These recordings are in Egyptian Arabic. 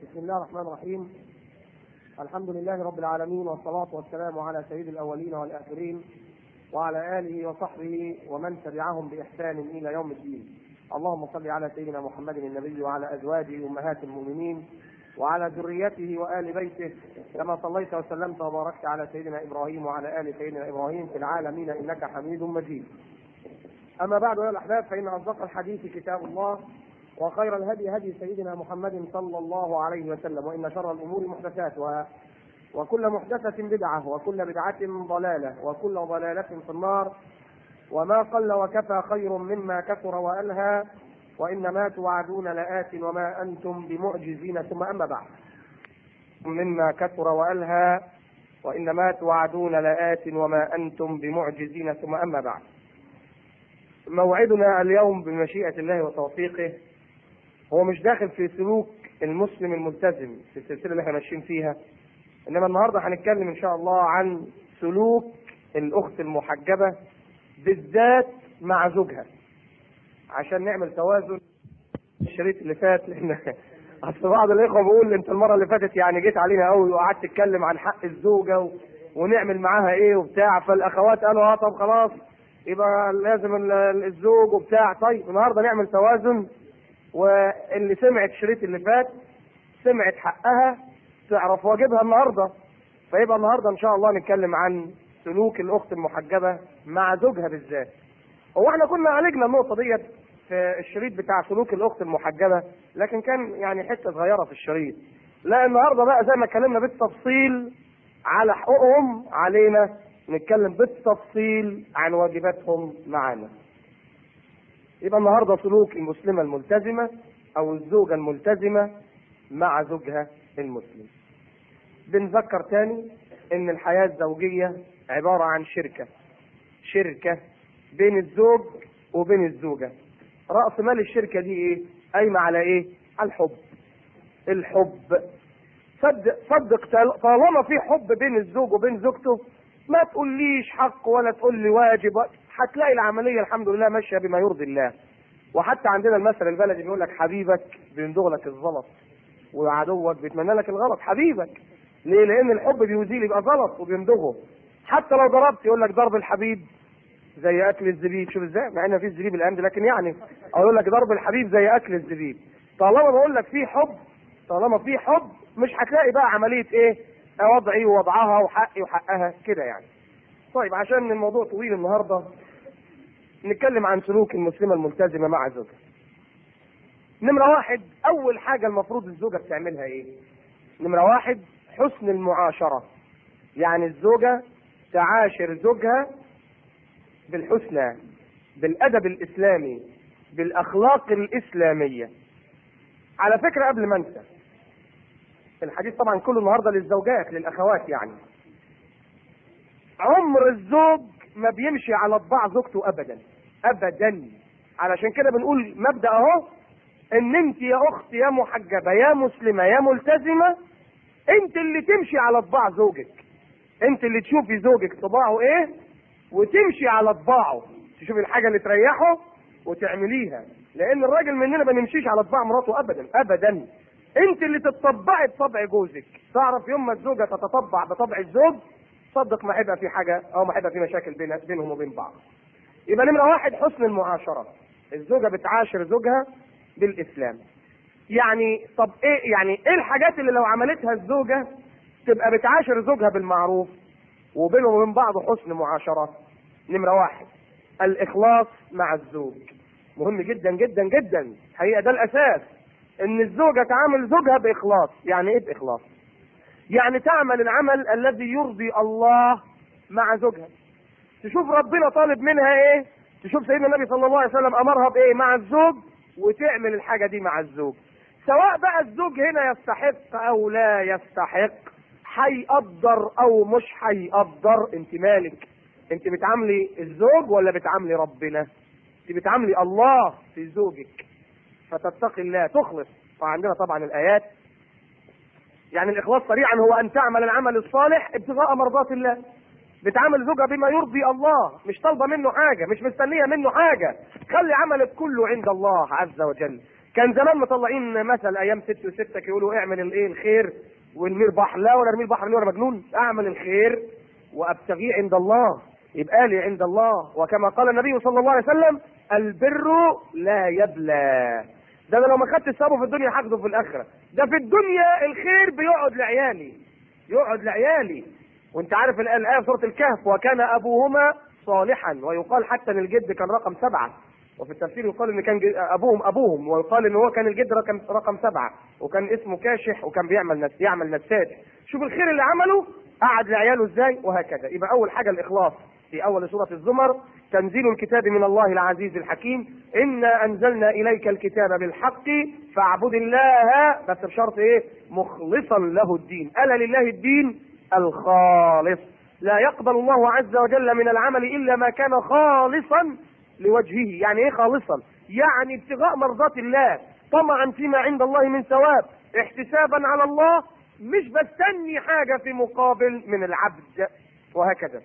بسم الله الرحمن الرحيم الحمد لله رب العالمين والصلاة والسلام على سيد الأولين والآخرين وعلى آله وصحبه ومن تبعهم بإحسان إلى يوم الدين اللهم صل على سيدنا محمد النبي وعلى أزواجه أمهات المؤمنين وعلى ذريته وآل بيته كما صليت وسلمت وباركت على سيدنا إبراهيم وعلى آل سيدنا إبراهيم في العالمين إنك حميد مجيد أما بعد أيها الأحباب فإن أصدق الحديث كتاب الله وخير الهدي هدي سيدنا محمد صلى الله عليه وسلم وإن شر الأمور محدثاتها وكل محدثة بدعة وكل بدعة ضلالة وكل ضلالة في النار وما قل وكفى خير مما كثر وألهى وإنما توعدون لآت وما أنتم بمعجزين ثم أما بعد مما كثر وألهى وإنما توعدون لآت وما أنتم بمعجزين ثم أما بعد موعدنا اليوم بمشيئة الله وتوفيقه هو مش داخل في سلوك المسلم الملتزم في السلسلة اللي احنا ماشيين فيها انما النهارده هنتكلم ان شاء الله عن سلوك الاخت المحجبة بالذات مع زوجها عشان نعمل توازن الشريط اللي فات لان اصل بعض الاخوه بيقول انت المره اللي فاتت يعني جيت علينا قوي وقعدت تتكلم عن حق الزوجه و... ونعمل معاها ايه وبتاع فالاخوات قالوا اه طب خلاص يبقى لازم الزوج وبتاع طيب النهارده نعمل توازن واللي سمعت الشريط اللي فات سمعت حقها تعرف واجبها النهارده فيبقى النهارده ان شاء الله نتكلم عن سلوك الاخت المحجبه مع زوجها بالذات هو احنا كنا عالجنا النقطه ديت في الشريط بتاع سلوك الاخت المحجبه لكن كان يعني حته صغيره في الشريط لا النهارده بقى زي ما اتكلمنا بالتفصيل على حقوقهم علينا نتكلم بالتفصيل عن واجباتهم معانا يبقى النهارده سلوك المسلمه الملتزمه او الزوجه الملتزمه مع زوجها المسلم بنذكر تاني ان الحياه الزوجيه عباره عن شركه شركه بين الزوج وبين الزوجه راس مال الشركه دي ايه قايمه على ايه على الحب الحب صدق صدق طالما في حب بين الزوج وبين زوجته ما تقوليش حق ولا تقول لي واجب هتلاقي العمليه الحمد لله ماشيه بما يرضي الله وحتى عندنا المثل البلدي بيقول لك حبيبك بيندغ لك الزلط وعدوك بيتمنى لك الغلط حبيبك ليه؟ لان الحب بيزيل يبقى غلط وبيندغه حتى لو ضربت يقول لك ضرب الحبيب زي اكل الزبيب شوف ازاي مع ان في الزبيب الايام دي لكن يعني اقول لك ضرب الحبيب زي اكل الزبيب طالما بقول لك في حب طالما في حب مش هتلاقي بقى عمليه ايه وضعي ووضعها وحقي وحقها كده يعني طيب عشان الموضوع طويل النهارده نتكلم عن سلوك المسلمه الملتزمه مع زوجها نمرة واحد أول حاجة المفروض الزوجة بتعملها إيه؟ نمرة واحد حسن المعاشرة يعني الزوجة تعاشر زوجها بالحسنى بالأدب الإسلامي بالأخلاق الإسلامية على فكرة قبل ما أنسى الحديث طبعا كله النهارده للزوجات للأخوات يعني عمر الزوج ما بيمشي على طباع زوجته أبدا أبدا علشان كده بنقول مبدأ أهو ان انت يا اخت يا محجبه يا مسلمه يا ملتزمه انت اللي تمشي على طباع زوجك انت اللي تشوفي زوجك طباعه ايه وتمشي على طباعه تشوفي الحاجه اللي تريحه وتعمليها لان الراجل مننا ما نمشيش على طباع مراته ابدا ابدا انت اللي تتطبعي بطبع جوزك تعرف يوم ما الزوجه تتطبع بطبع الزوج صدق ما هيبقى في حاجه او ما هيبقى في مشاكل بين بينهم وبين بعض يبقى نمره واحد حسن المعاشره الزوجه بتعاشر زوجها بالاسلام يعني طب ايه يعني ايه الحاجات اللي لو عملتها الزوجه تبقى بتعاشر زوجها بالمعروف وبينهم وبين بعض حسن معاشره نمره واحد الاخلاص مع الزوج مهم جدا جدا جدا حقيقه ده الاساس ان الزوجه تعامل زوجها باخلاص يعني ايه باخلاص يعني تعمل العمل الذي يرضي الله مع زوجها تشوف ربنا طالب منها ايه تشوف سيدنا النبي صلى الله عليه وسلم امرها بايه مع الزوج وتعمل الحاجة دي مع الزوج سواء بقى الزوج هنا يستحق او لا يستحق هيقدر او مش هيقدر انت مالك انت بتعاملي الزوج ولا بتعاملي ربنا انت بتعاملي الله في زوجك فتتقي الله تخلص وعندنا طبعا الايات يعني الاخلاص سريعا هو ان تعمل العمل الصالح ابتغاء مرضات الله بتعامل زوجها بما يرضي الله مش طالبه منه حاجه مش مستنيه منه حاجه خلي عملك كله عند الله عز وجل كان زمان مطلعين مثل ايام ست وستك يقولوا اعمل الايه الخير والمير بحر لا ولا ارمي البحر ليه وانا مجنون اعمل الخير وابتغيه عند الله يبقى لي عند الله وكما قال النبي صلى الله عليه وسلم البر لا يبلى ده انا لو ما خدت ثوابه في الدنيا هاخده في الاخره ده في الدنيا الخير بيقعد لعيالي يقعد لعيالي وانت عارف الآية الآية في سورة الكهف وكان أبوهما صالحا ويقال حتى ان الجد كان رقم سبعة وفي التفسير يقال ان كان جد- ابوهم ابوهم ويقال ان هو كان الجد رقم رقم سبعة وكان اسمه كاشح وكان بيعمل نس يعمل نساج شوف الخير اللي عمله قعد لعياله ازاي وهكذا يبقى اول حاجة الاخلاص في اول سورة الزمر تنزيل الكتاب من الله العزيز الحكيم انا انزلنا اليك الكتاب بالحق فاعبد الله بس بشرط ايه مخلصا له الدين الا لله الدين الخالص لا يقبل الله عز وجل من العمل الا ما كان خالصا لوجهه يعني ايه خالصا يعني ابتغاء مرضات الله طمعا فيما عند الله من ثواب احتسابا على الله مش بستني حاجة في مقابل من العبد وهكذا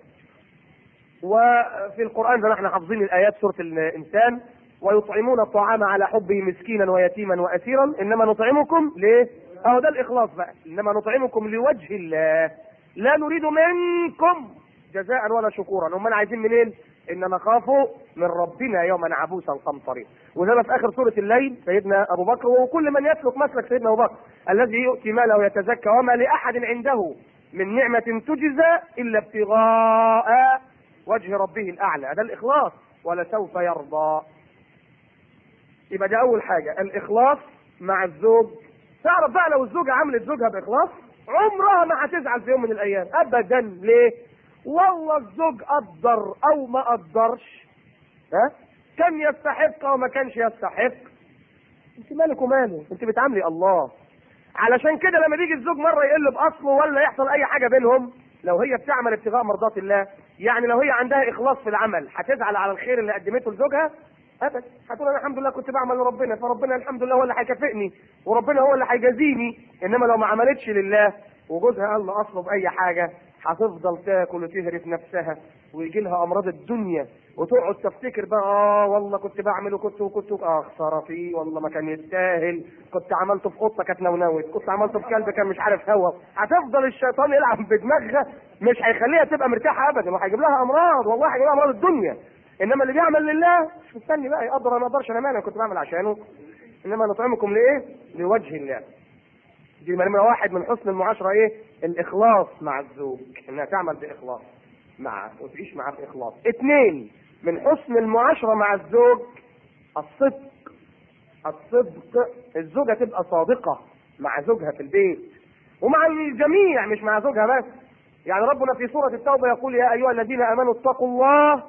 وفي القرآن زي ما احنا حافظين الآيات سورة الإنسان ويطعمون الطعام على حبه مسكينا ويتيما وأسيرا إنما نطعمكم ليه؟ أهو ده الإخلاص بقى إنما نطعمكم لوجه الله لا نريد منكم جزاء ولا شكورا هم عايزين منين؟ إن نخاف من ربنا يوما عبوسا قمطريا وزي ما في آخر سورة الليل سيدنا أبو بكر وكل من يسلك مسلك سيدنا أبو بكر الذي يؤتي ماله ويتزكى وما لأحد عنده من نعمة تجزى إلا ابتغاء وجه ربه الأعلى ده الإخلاص ولسوف يرضى يبقى ده أول حاجة الإخلاص مع الزوج تعرف بقى لو الزوجة عملت زوجها بإخلاص عمرها ما هتزعل في يوم من الأيام أبدا ليه؟ والله الزوج قدر أو ما قدرش ها؟ كان يستحق أو ما كانش يستحق أنت مالك وماله؟ أنت بتعاملي الله علشان كده لما بيجي الزوج مره يقل باصله ولا يحصل اي حاجه بينهم لو هي بتعمل ابتغاء مرضات الله يعني لو هي عندها اخلاص في العمل هتزعل على الخير اللي قدمته لزوجها ابدا هتقول انا الحمد لله كنت بعمل لربنا فربنا الحمد لله هو اللي هيكافئني وربنا هو اللي هيجازيني انما لو ما عملتش لله وجوزها قال له اصله باي حاجه هتفضل تاكل وتهرف نفسها ويجي لها امراض الدنيا وتقعد تفتكر بقى اه والله كنت بعمل وكنت وكنت اه خساره فيه والله ما كان يستاهل كنت عملته في قطه كانت نونوت كنت عملته في كلب كان مش عارف هوا هتفضل الشيطان يلعب بدماغها مش هيخليها تبقى مرتاحه ابدا وهيجيب لها امراض والله هيجيب لها امراض الدنيا انما اللي بيعمل لله مش مستني بقى يقدر انا ما اقدرش انا مالي كنت بعمل عشانه انما نطعمكم لايه؟ لوجه الله دي نمرة واحد من حسن المعاشرة ايه؟ الإخلاص مع الزوج، إنها تعمل بإخلاص معه وتعيش معاه بإخلاص. اثنين من حسن المعاشرة مع الزوج الصدق. الصدق الزوجة تبقى صادقة مع زوجها في البيت ومع الجميع مش مع زوجها بس. يعني ربنا في سورة التوبة يقول يا أيها الذين آمنوا اتقوا الله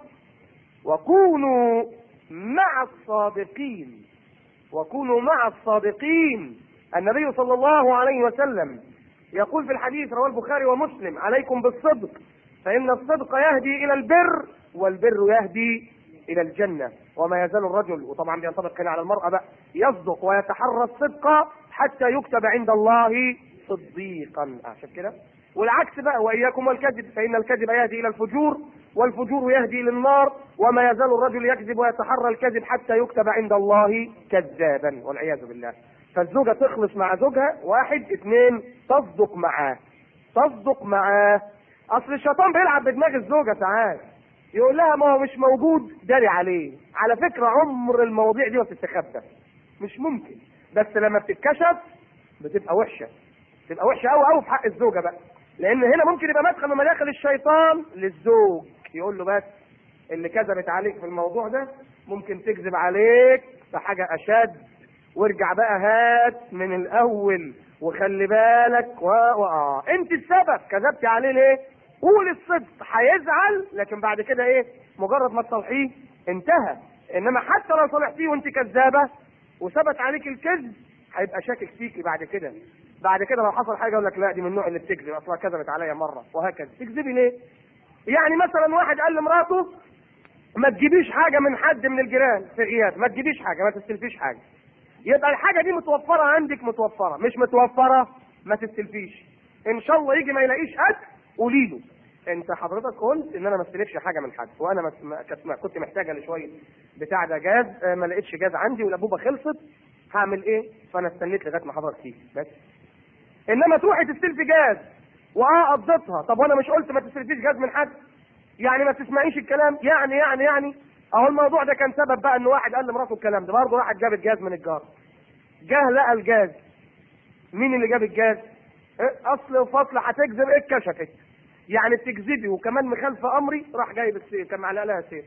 وكونوا مع الصادقين وكونوا مع الصادقين النبي صلى الله عليه وسلم يقول في الحديث رواه البخاري ومسلم عليكم بالصدق فإن الصدق يهدي إلى البر والبر يهدي إلى الجنة وما يزال الرجل وطبعا بينطبق هنا على المرأة بقى يصدق ويتحرى الصدق حتى يكتب عند الله صديقا عشان كده والعكس بقى وإياكم والكذب فإن الكذب يهدي إلى الفجور والفجور يهدي إلى النار وما يزال الرجل يكذب ويتحرى الكذب حتى يكتب عند الله كذابا والعياذ بالله فالزوجة تخلص مع زوجها واحد اثنين تصدق معاه تصدق معاه اصل الشيطان بيلعب بدماغ الزوجة ساعات يقول لها ما هو مش موجود داري عليه على فكرة عمر المواضيع دي ما بتستخبى مش ممكن بس لما بتتكشف بتبقى وحشة تبقى وحشة قوي قوي في حق الزوجة بقى لان هنا ممكن يبقى مدخل من مداخل الشيطان للزوج يقول له بس اللي كذبت عليك في الموضوع ده ممكن تكذب عليك في حاجة اشد وارجع بقى هات من الاول وخلي بالك و... و... آه. انت السبب كذبتي عليه ليه قول الصدق هيزعل لكن بعد كده ايه مجرد ما تصلحيه انتهى انما حتى لو صلحتيه وانت كذابه وثبت عليك الكذب هيبقى شاكك فيكي بعد كده بعد كده لو حصل حاجه يقول لك لا دي من النوع اللي بتكذب اصلا كذبت عليا مره وهكذا تكذبي ليه يعني مثلا واحد قال لمراته ما تجيبيش حاجه من حد من الجيران في غياب ما تجيبيش حاجه ما تستلفيش حاجه يبقى الحاجه دي متوفره عندك متوفره مش متوفره ما تستلفيش ان شاء الله يجي ما يلاقيش اكل قولي له انت حضرتك قلت ان انا ما استلفش حاجه من حد وانا ما- ما- كنت- كنت محتاجه لشويه بتاع ده جاز آه، ما لقيتش جاز عندي والانبوبه خلصت هعمل ايه فانا استنيت لغايه ما حضرتك تيجي بس انما تروحي تستلفي جاز واه قضيتها طب وانا مش قلت ما تستلفيش جاز من حد يعني ما تسمعيش الكلام يعني يعني يعني اهو الموضوع ده كان سبب بقى ان واحد قال لمراته الكلام ده برضه واحد جاب الجاز من الجار جه لقى الجاز مين اللي جاب الجاز إيه؟ اصل وفصل هتكذب ايه اتكشفت يعني بتكذبي وكمان مخالفه امري راح جايب السير كان معلق لها سير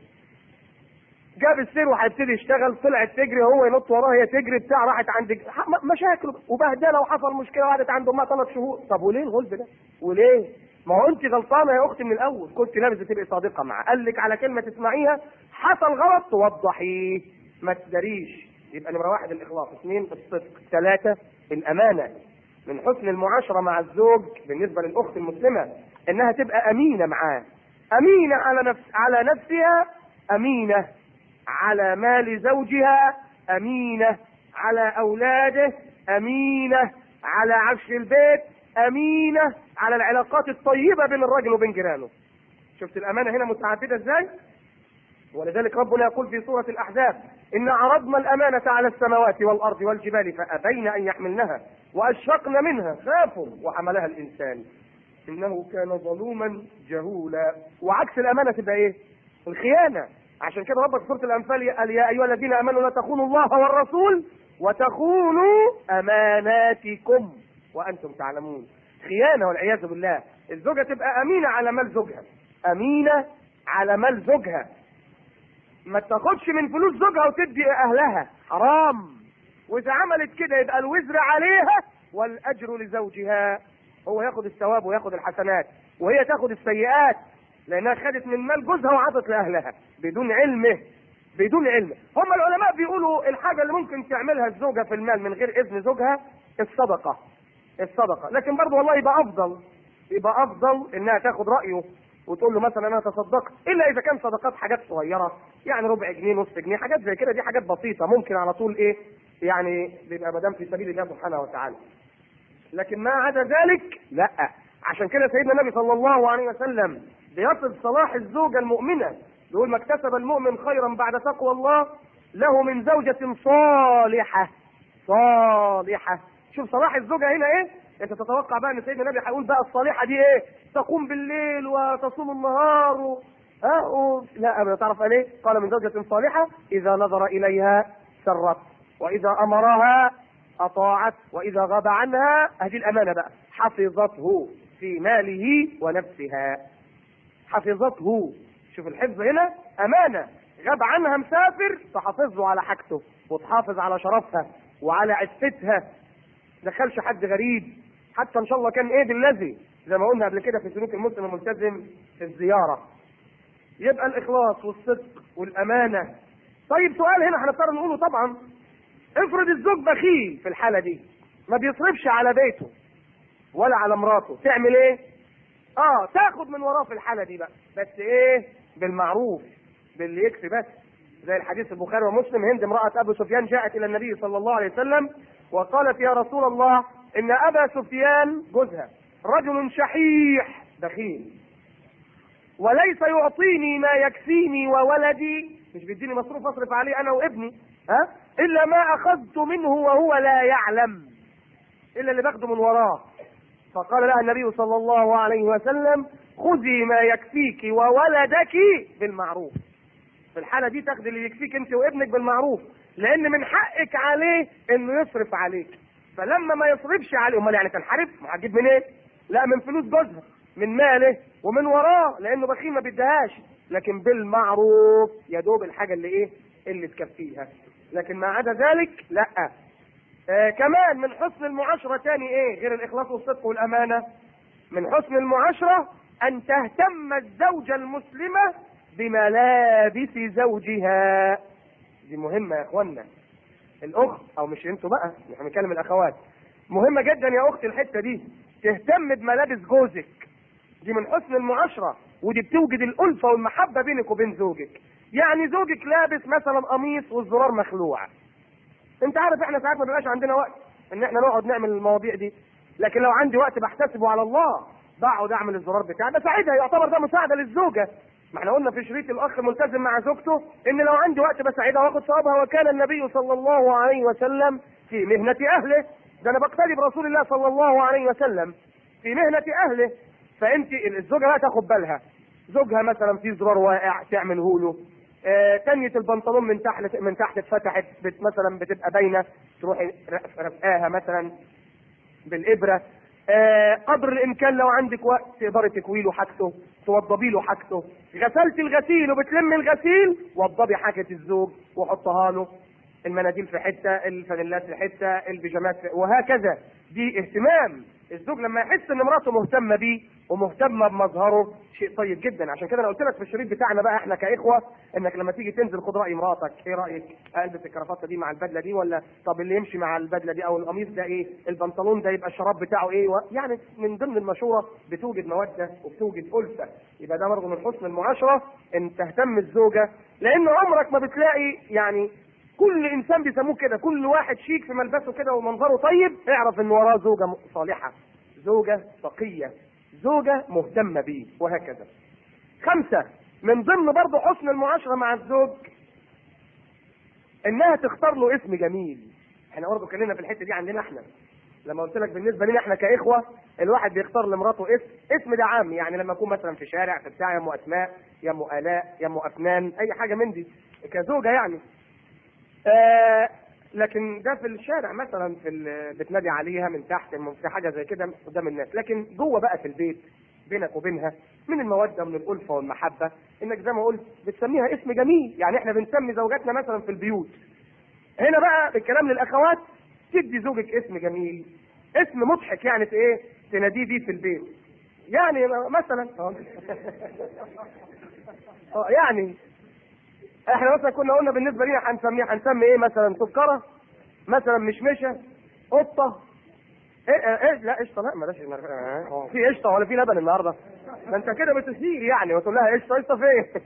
جاب السير وهيبتدي يشتغل طلعت تجري هو ينط وراها هي تجري بتاع راحت عند م- مشاكل وبهدله وحصل مشكله وقعدت عنده ما ثلاث شهور طب وليه الغلب ده؟ وليه؟ ما هو انت غلطانه يا اختي من الاول كنت لازم تبقي صادقه معاه قال لك على كلمه تسمعيها حصل غلط توضحيه ما تداريش يبقى نمره واحد الاخلاص اثنين الصدق ثلاثه الامانه من حسن المعاشره مع الزوج بالنسبه للاخت المسلمه انها تبقى امينه معاه امينه على نفس على نفسها امينه على مال زوجها امينه على اولاده امينه على عفش البيت امينه على العلاقات الطيبه بين الرجل وبين جيرانه شفت الامانه هنا متعدده ازاي ولذلك ربنا يقول في سورة الأحزاب إن عرضنا الأمانة على السماوات والأرض والجبال فأبين أن يحملنها وأشفقن منها خافوا وحملها الإنسان إنه كان ظلوما جهولا وعكس الأمانة تبقى إيه؟ الخيانة عشان كده ربك في سورة الأنفال قال يا أيها الذين آمنوا لا تخونوا الله والرسول وتخونوا أماناتكم وأنتم تعلمون خيانة والعياذ بالله الزوجة تبقى أمينة على مال زوجها أمينة على مال زوجها ما تاخدش من فلوس زوجها وتدي اهلها حرام واذا عملت كده يبقى الوزر عليها والاجر لزوجها هو ياخد الثواب وياخد الحسنات وهي تاخد السيئات لانها خدت من مال جوزها وعطت لاهلها بدون علمه بدون علمه هم العلماء بيقولوا الحاجه اللي ممكن تعملها الزوجه في المال من غير اذن زوجها الصدقه الصدقه لكن برضه والله يبقى افضل يبقى افضل انها تاخد رايه وتقول له مثلا انا تصدقت الا اذا كان صدقات حاجات صغيره يعني ربع جنيه نص جنيه حاجات زي كده دي حاجات بسيطه ممكن على طول ايه يعني بيبقى ما دام في سبيل الله سبحانه وتعالى لكن ما عدا ذلك لا عشان كده سيدنا النبي صلى الله عليه وسلم بيصف صلاح الزوجه المؤمنه بيقول ما اكتسب المؤمن خيرا بعد تقوى الله له من زوجة صالحة صالحة شوف صلاح الزوجة هنا ايه انت تتوقع بقى ان سيدنا النبي هيقول بقى الصالحة دي ايه تقوم بالليل وتصوم النهار و... ها و... لا ابدا تعرف قال ايه قال من زوجة صالحة اذا نظر اليها سرت واذا امرها اطاعت واذا غاب عنها هذه الامانة بقى حفظته في ماله ونفسها حفظته شوف الحفظ هنا امانه غاب عنها مسافر تحافظه على حاجته وتحافظ على شرفها وعلى عفتها دخلش حد غريب حتى ان شاء الله كان ايه بالذي زي ما قلنا قبل كده في سلوك المسلم الملتزم في الزياره يبقى الاخلاص والصدق والامانه طيب سؤال هنا هنضطر نقوله طبعا افرض الزوج بخيل في الحاله دي ما بيصرفش على بيته ولا على مراته تعمل ايه اه تاخد من وراه في الحاله دي بقى بس ايه بالمعروف باللي يكفي بس زي الحديث البخاري ومسلم هند امراه ابو سفيان جاءت الى النبي صلى الله عليه وسلم وقالت يا رسول الله ان ابا سفيان جوزها رجل شحيح بخيل وليس يعطيني ما يكفيني وولدي مش بيديني مصروف اصرف عليه انا وابني ها الا ما اخذت منه وهو لا يعلم الا اللي باخده من وراه فقال لها النبي صلى الله عليه وسلم خذي ما يكفيك وولدك بالمعروف في الحاله دي تاخدي اللي يكفيك انت وابنك بالمعروف لان من حقك عليه انه يصرف عليك فلما ما يصرفش عليه امال يعني تنحرف ما هتجيب منين إيه؟ لا من فلوس جوزها من ماله ومن وراه لانه بخيل ما بيديهاش لكن بالمعروف يا دوب الحاجه اللي ايه اللي تكفيها لكن ما عدا ذلك لا آه كمان من حسن المعاشرة تاني ايه غير الاخلاص والصدق والامانة من حسن المعاشرة ان تهتم الزوجة المسلمة بملابس زوجها دي مهمة يا اخوانا الاخت او مش انتوا بقى احنا بنتكلم الاخوات مهمة جدا يا اختي الحتة دي تهتم بملابس جوزك دي من حسن المعاشرة ودي بتوجد الألفة والمحبة بينك وبين زوجك يعني زوجك لابس مثلا قميص والزرار مخلوع انت عارف احنا ساعات ما بيبقاش عندنا وقت ان احنا نقعد نعمل المواضيع دي لكن لو عندي وقت بحتسبه على الله بقعد اعمل الزرار بتاعي بساعدها يعتبر ده مساعده للزوجه ما احنا قلنا في شريط الاخ ملتزم مع زوجته ان لو عندي وقت بساعدها واخد ثوابها وكان النبي صلى الله عليه وسلم في مهنه اهله ده انا بقتدي برسول الله صلى الله عليه وسلم في مهنه اهله فانت الزوجه بقى تاخد بالها زوجها مثلا في زرار واقع تعمله له آه تانية البنطلون من تحت من تحت اتفتحت بت مثلا بتبقى باينه تروحي رفقاها مثلا بالابره آه قدر الامكان لو عندك وقت تقدري تكوي له حاجته توضبي له حاجته غسلت الغسيل وبتلم الغسيل وضبي حاجه الزوج وحطها له المناديل في حته الفانيلات في حته البيجامات في وهكذا دي اهتمام الزوج لما يحس ان مراته مهتمه بيه ومهتمه بمظهره شيء طيب جدا عشان كده انا قلت لك في الشريط بتاعنا بقى احنا كاخوه انك لما تيجي تنزل خد راي مراتك ايه رايك البس الكرافته دي مع البدله دي ولا طب اللي يمشي مع البدله دي او القميص ده ايه البنطلون ده يبقى الشراب بتاعه ايه و... يعني من ضمن المشوره بتوجد موده وبتوجد الفه يبقى ده برضه من حسن المعاشره ان تهتم الزوجه لان عمرك ما بتلاقي يعني كل انسان بيسموه كده كل واحد شيك في ملبسه كده ومنظره طيب اعرف ان وراه زوجه صالحه زوجه تقيه زوجه مهتمه بيه وهكذا خمسه من ضمن برضه حسن المعاشره مع الزوج انها تختار له اسم جميل احنا برضه اتكلمنا في الحته دي عندنا احنا لما قلت لك بالنسبه لنا احنا كاخوه الواحد بيختار لمراته اسم اسم ده عام يعني لما اكون مثلا في شارع في بتاع يا ام اسماء يا ام الاء يا ام افنان اي حاجه من دي كزوجه يعني آه لكن ده في الشارع مثلا في بتنادي عليها من تحت في حاجه زي كده قدام الناس لكن جوه بقى في البيت بينك وبينها من الموده من الالفه والمحبه انك زي ما قلت بتسميها اسم جميل يعني احنا بنسمي زوجاتنا مثلا في البيوت هنا بقى الكلام للاخوات تدي زوجك اسم جميل اسم مضحك يعني في ايه تناديه بيه في البيت يعني مثلا يعني احنا مثلا كنا قلنا بالنسبه لنا هنسميه هنسمي ايه مثلا سكره مثلا مشمشه قطه ايه ايه لا قشطه لا بلاش في قشطه ولا في لبن النهارده ده انت كده بتثير يعني وتقول لها قشطه قشطه فين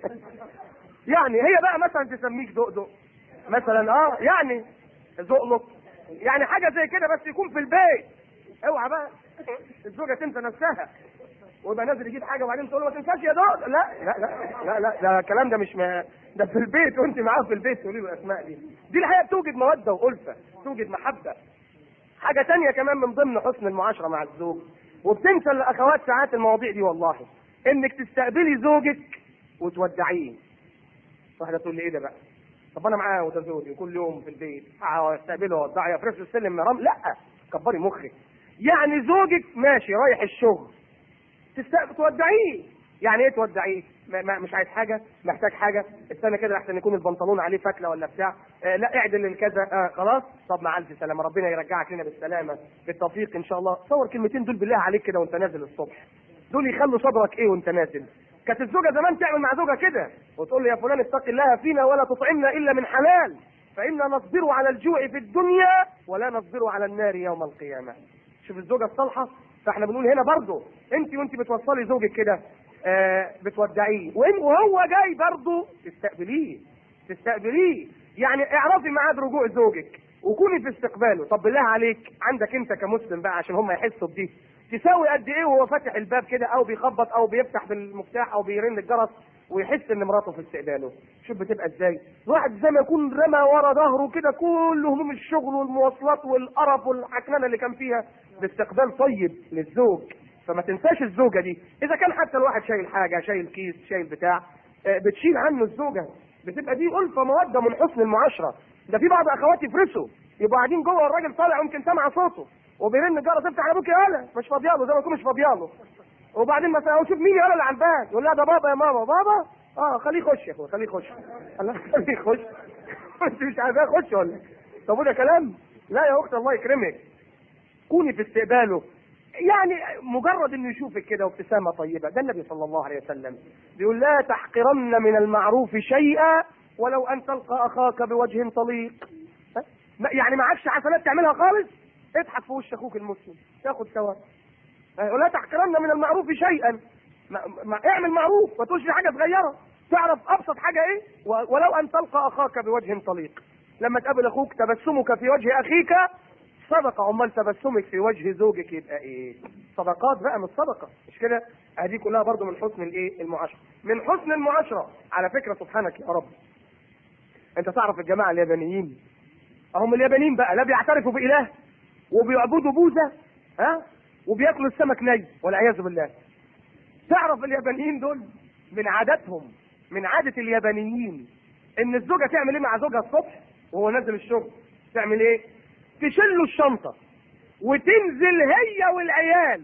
يعني هي بقى مثلا تسميك دقدق مثلا اه يعني زقلق يعني حاجه زي كده بس يكون في البيت اوعى بقى الزوجه تنسى نفسها ويبقى نازل يجيب حاجه وبعدين تقول له ما تنساش يا دود لا لا لا لا لا ده الكلام ده مش ما ده في البيت وانت معاه في البيت تقولي له الاسماء دي دي الحقيقه بتوجد موده والفه توجد محبه حاجه تانية كمان من ضمن حسن المعاشره مع الزوج وبتنسى الاخوات ساعات المواضيع دي والله انك تستقبلي زوجك وتودعيه واحده تقول لي ايه ده بقى طب انا معاه وده زوجي كل يوم في البيت استقبله واودعه افرش السلم مرام لا كبري مخك يعني زوجك ماشي رايح الشغل تستقبل تودعيه يعني ايه تودعيه ما ما مش عايز حاجه محتاج حاجه استنى كده احسن يكون البنطلون عليه فتله ولا بتاع آه لا اعدل الكذا آه خلاص طب مع الف سلامه ربنا يرجعك لنا بالسلامه بالتوفيق ان شاء الله صور كلمتين دول بالله عليك كده وانت نازل الصبح دول يخلوا صدرك ايه وانت نازل كانت الزوجه زمان تعمل مع زوجها كده وتقول له يا فلان اتق الله فينا ولا تطعمنا الا من حلال فإنا نصبر على الجوع في الدنيا ولا نصبر على النار يوم القيامة شوف الزوجة الصالحة فاحنا بنقول هنا برضه انت وانت بتوصلي زوجك كده آه بتودعيه وإن- وهو جاي برضه تستقبليه تستقبليه يعني اعرفي ميعاد رجوع زوجك وكوني في استقباله طب بالله عليك عندك انت كمسلم بقى عشان هم يحسوا بدي تساوي قد ايه وهو فاتح الباب كده او بيخبط او بيفتح بالمفتاح او بيرن الجرس ويحس ان مراته في استقباله شوف بتبقى ازاي الواحد زي ما يكون رمى ورا ظهره كده كل هموم الشغل والمواصلات والقرف والعكننه اللي كان فيها باستقبال طيب للزوج فما تنساش الزوجه دي اذا كان حتى الواحد شايل حاجه شايل كيس شايل بتاع آه، بتشيل عنه الزوجه بتبقى دي ألفة مودة من حسن المعاشرة ده في بعض أخواتي يفرسوا يبقوا قاعدين جوه والراجل طالع يمكن سامع صوته وبيرن الجرس افتح على ابوك يا ولا مش فاضياله زي ما يكون مش فاضياله وبعدين مثلا أقول شوف مين يا ولا اللي على الباب يقول لها ده بابا يا ماما بابا اه خليه يخش يا اخويا خليه يخش الله خليه يخش انت مش عايزاه يخش ولا إيه؟ طب وده كلام لا يا اخت الله يكرمك كوني في استقباله يعني مجرد انه يشوفك كده وابتسامه طيبه ده النبي صلى الله عليه وسلم بيقول لا تحقرن من المعروف شيئا ولو ان تلقى اخاك بوجه طليق ها؟ ما- يعني معكش حسنات تعملها خالص اضحك في وش اخوك المسلم تاخد ثواب ولا تحقرن من المعروف شيئا ما ما اعمل معروف ما تقولش دي حاجه صغيره تعرف ابسط حاجه ايه و- ولو ان تلقى اخاك بوجه طليق لما تقابل اخوك تبسمك في وجه اخيك صدقة امال تبسمك في وجه زوجك يبقى ايه صدقات بقى مش صدقة مش كده هذه كلها برضو من حسن الايه المعاشرة من حسن المعاشرة على فكرة سبحانك يا رب انت تعرف الجماعة اليابانيين هم اليابانيين بقى لا بيعترفوا بإله وبيعبدوا بوذا ها وبياكلوا السمك ني والعياذ بالله تعرف اليابانيين دول من عاداتهم من عادة اليابانيين ان الزوجة تعمل ايه مع زوجها الصبح وهو نازل الشغل تعمل ايه تشيل له الشنطة وتنزل هي والعيال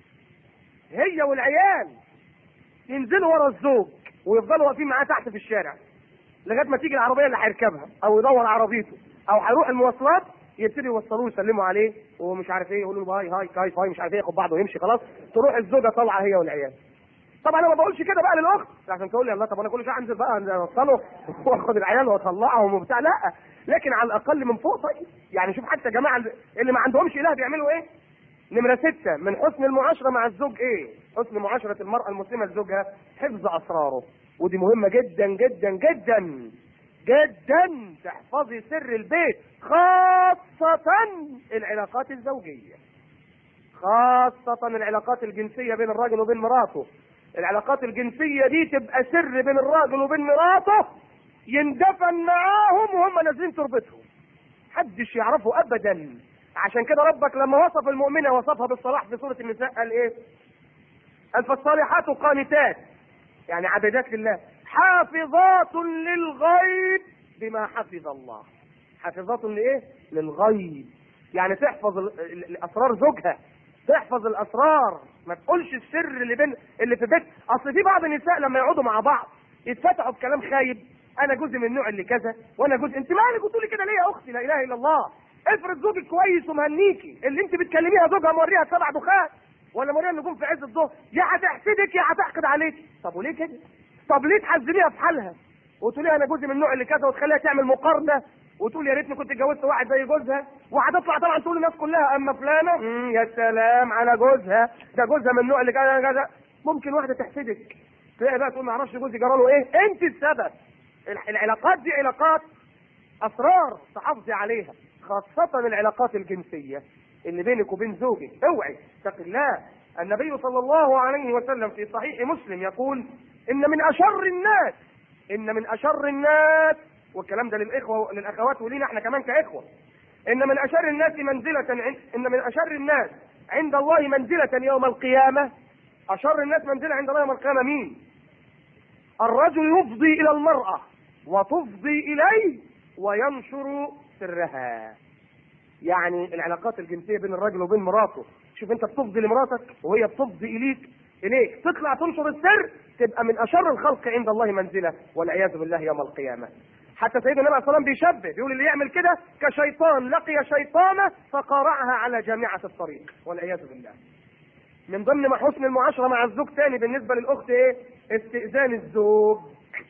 هي والعيال ينزلوا ورا الزوج ويفضلوا واقفين معاه تحت في الشارع لغايه ما تيجي العربيه اللي هيركبها او يدور عربيته او هيروح المواصلات يبتدي يوصلوه يسلموا عليه ومش عارف ايه يقولوا له هاي هاي هاي هاي مش عارف ايه ياخد بعضه ويمشي خلاص تروح الزوجه طالعه هي والعيال طبعا انا ما بقولش كده بقى للاخت عشان تقول لي الله طب انا كل شويه انزل بقى اوصله واخد العيال واطلعهم وبتاع لا لكن على الاقل من فوق طيب يعني شوف حتى جماعه اللي ما عندهمش اله بيعملوا ايه نمرة ستة من حسن المعاشرة مع الزوج ايه؟ حسن معاشرة المرأة المسلمة لزوجها حفظ أسراره ودي مهمة جدا جدا جدا جدا تحفظي سر البيت خاصة العلاقات الزوجية خاصة العلاقات الجنسية بين الراجل وبين مراته العلاقات الجنسية دي تبقى سر بين الراجل وبين مراته يندفن معاهم وهم نازلين تربتهم محدش يعرفه ابدا عشان كده ربك لما وصف المؤمنة وصفها بالصلاح في سورة النساء قال ايه قال فالصالحات قانتات يعني عبادات لله حافظات للغيب بما حفظ الله حافظات لايه للغيب يعني تحفظ ال- ال- الاسرار زوجها تحفظ الاسرار ما تقولش السر اللي بين اللي في بيت اصل في بعض النساء لما يقعدوا مع بعض يتفتحوا بكلام خايب انا جزء من النوع اللي كذا وانا جزء انت مالك بتقولي كده ليه يا اختي لا اله الا الله افرض زوجك كويس ومهنيكي اللي انت بتكلميها زوجها موريها سبع دخان ولا موريها النجوم في عز الظهر يا هتحسدك يا هتحقد عليك طب وليه كده طب ليه تحزنيها في حالها وتقولي انا جزء من النوع اللي كذا وتخليها تعمل مقارنه وتقول يا ريتني كنت اتجوزت واحد زي جوزها وهتطلع طبعا تقول للناس كلها اما فلانه مم، يا سلام على جوزها ده جوزها من النوع اللي كذا كذا ممكن واحده تحسدك تلاقي بقى تقول ما اعرفش جوزي جرى له ايه انت السبب الع- العلاقات دي علاقات اسرار تحافظي عليها خاصة العلاقات الجنسية اللي بينك وبين زوجك اوعي اتق الله النبي صلى الله عليه وسلم في صحيح مسلم يقول ان من اشر الناس ان من اشر الناس والكلام ده للاخوه للاخوات ولينا احنا كمان كاخوه ان من اشر الناس منزله عند ان من اشر الناس عند الله منزله يوم القيامه اشر الناس منزله عند الله يوم القيامه مين؟ الرجل يفضي الى المراه وتفضي اليه وينشر سرها يعني العلاقات الجنسيه بين الرجل وبين مراته شوف انت بتفضي لمراتك وهي بتفضي اليك اليك تطلع تنشر السر تبقى من اشر الخلق عند الله منزله والعياذ بالله يوم القيامه حتى سيدنا النبي صلى الله عليه وسلم بيشبه بيقول اللي يعمل كده كشيطان لقي شيطانه فقارعها على جامعه الطريق والعياذ بالله من ضمن ما حسن المعاشره مع الزوج تاني بالنسبه للاخت ايه استئذان الزوج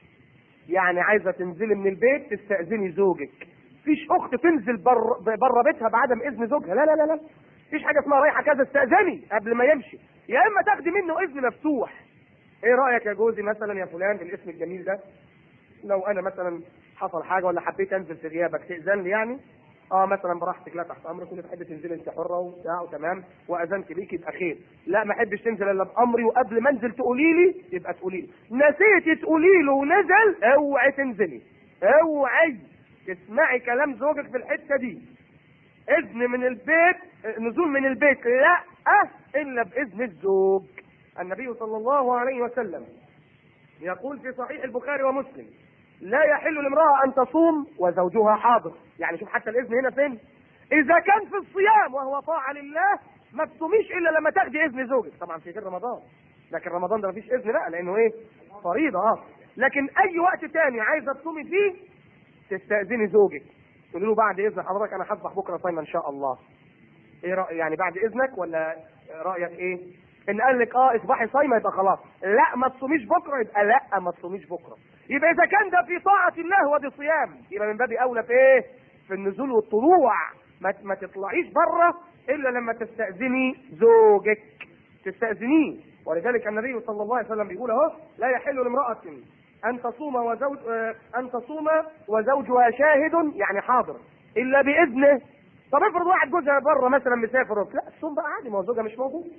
يعني عايزه تنزلي من البيت تستاذني زوجك فيش اخت تنزل بره بر بيتها بعدم اذن زوجها لا لا لا لا فيش حاجه اسمها رايحه كذا استاذني قبل ما يمشي يا اما تاخدي منه اذن مفتوح ايه رايك يا جوزي مثلا يا فلان بالاسم الجميل ده لو انا مثلا حصل حاجه ولا حبيت انزل في غيابك تاذن لي يعني اه مثلا براحتك لا تحت امرك كل تحب تنزلي انت حره وبتاع وتمام واذنت بيك يبقى خير لا ما احبش تنزل الا بامري وقبل ما انزل تقولي لي يبقى تقولي لي نسيتي تقولي له ونزل اوعي تنزلي اوعي تسمعي كلام زوجك في الحته دي اذن من البيت نزول من البيت لا الا باذن الزوج النبي صلى الله عليه وسلم يقول في صحيح البخاري ومسلم لا يحل لامرأة أن تصوم وزوجها حاضر يعني شوف حتى الإذن هنا فين إذا كان في الصيام وهو طاعة لله ما تصوميش إلا لما تاخدي إذن زوجك طبعا في غير رمضان لكن رمضان ده مفيش إذن بقى لأنه إيه فريضة اه لكن أي وقت تاني عايزة تصومي فيه تستأذني زوجك تقول له بعد إذن حضرتك أنا هصبح بكرة صايمة إن شاء الله إيه رأي يعني بعد إذنك ولا رأيك إيه ان قال لك اه اصبحي صايمه يبقى خلاص لا ما تصوميش بكره يبقى لا ما تصوميش بكره يبقى اذا كان ده في طاعه الله ودي صيام يبقى من باب اولى في ايه في النزول والطلوع ما, ما تطلعيش بره الا لما تستاذني زوجك تستاذنيه ولذلك النبي صلى الله عليه وسلم بيقول اهو لا يحل لامراه ان تصوم وزوج آه، ان تصوم وزوجها شاهد يعني حاضر الا باذنه طب افرض واحد جوزها بره مثلا مسافر لا الصوم بقى عادي ما هو زوجها مش موجود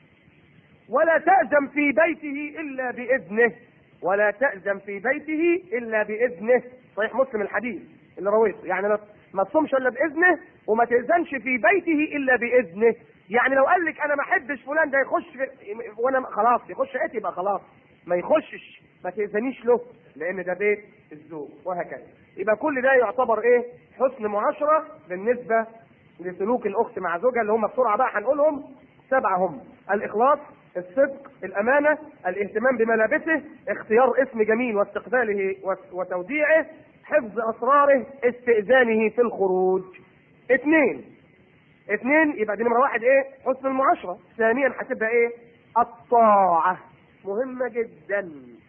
ولا تأذن في بيته إلا بإذنه ولا تأذن في بيته إلا بإذنه صحيح مسلم الحديث اللي رويته يعني ما- ما تصومش إلا بإذنه وما تأذنش في بيته إلا بإذنه يعني لو قال لك أنا ما أحبش فلان ده يخش في وأنا خلاص يخش إيه يبقى خلاص ما يخشش ما تأذنيش له لأن ده بيت الزوج وهكذا يبقى كل ده يعتبر إيه حسن معاشرة بالنسبة لسلوك الأخت مع زوجها اللي هم بسرعة بقى هنقولهم سبعة هم الإخلاص الصدق الأمانة الاهتمام بملابسه اختيار اسم جميل واستقباله وت- وتوديعه حفظ أسراره استئذانه في الخروج اثنين اثنين يبقى دي نمرة واحد ايه حسن المعاشرة ثانيا هتبقى ايه الطاعة مهمة جدا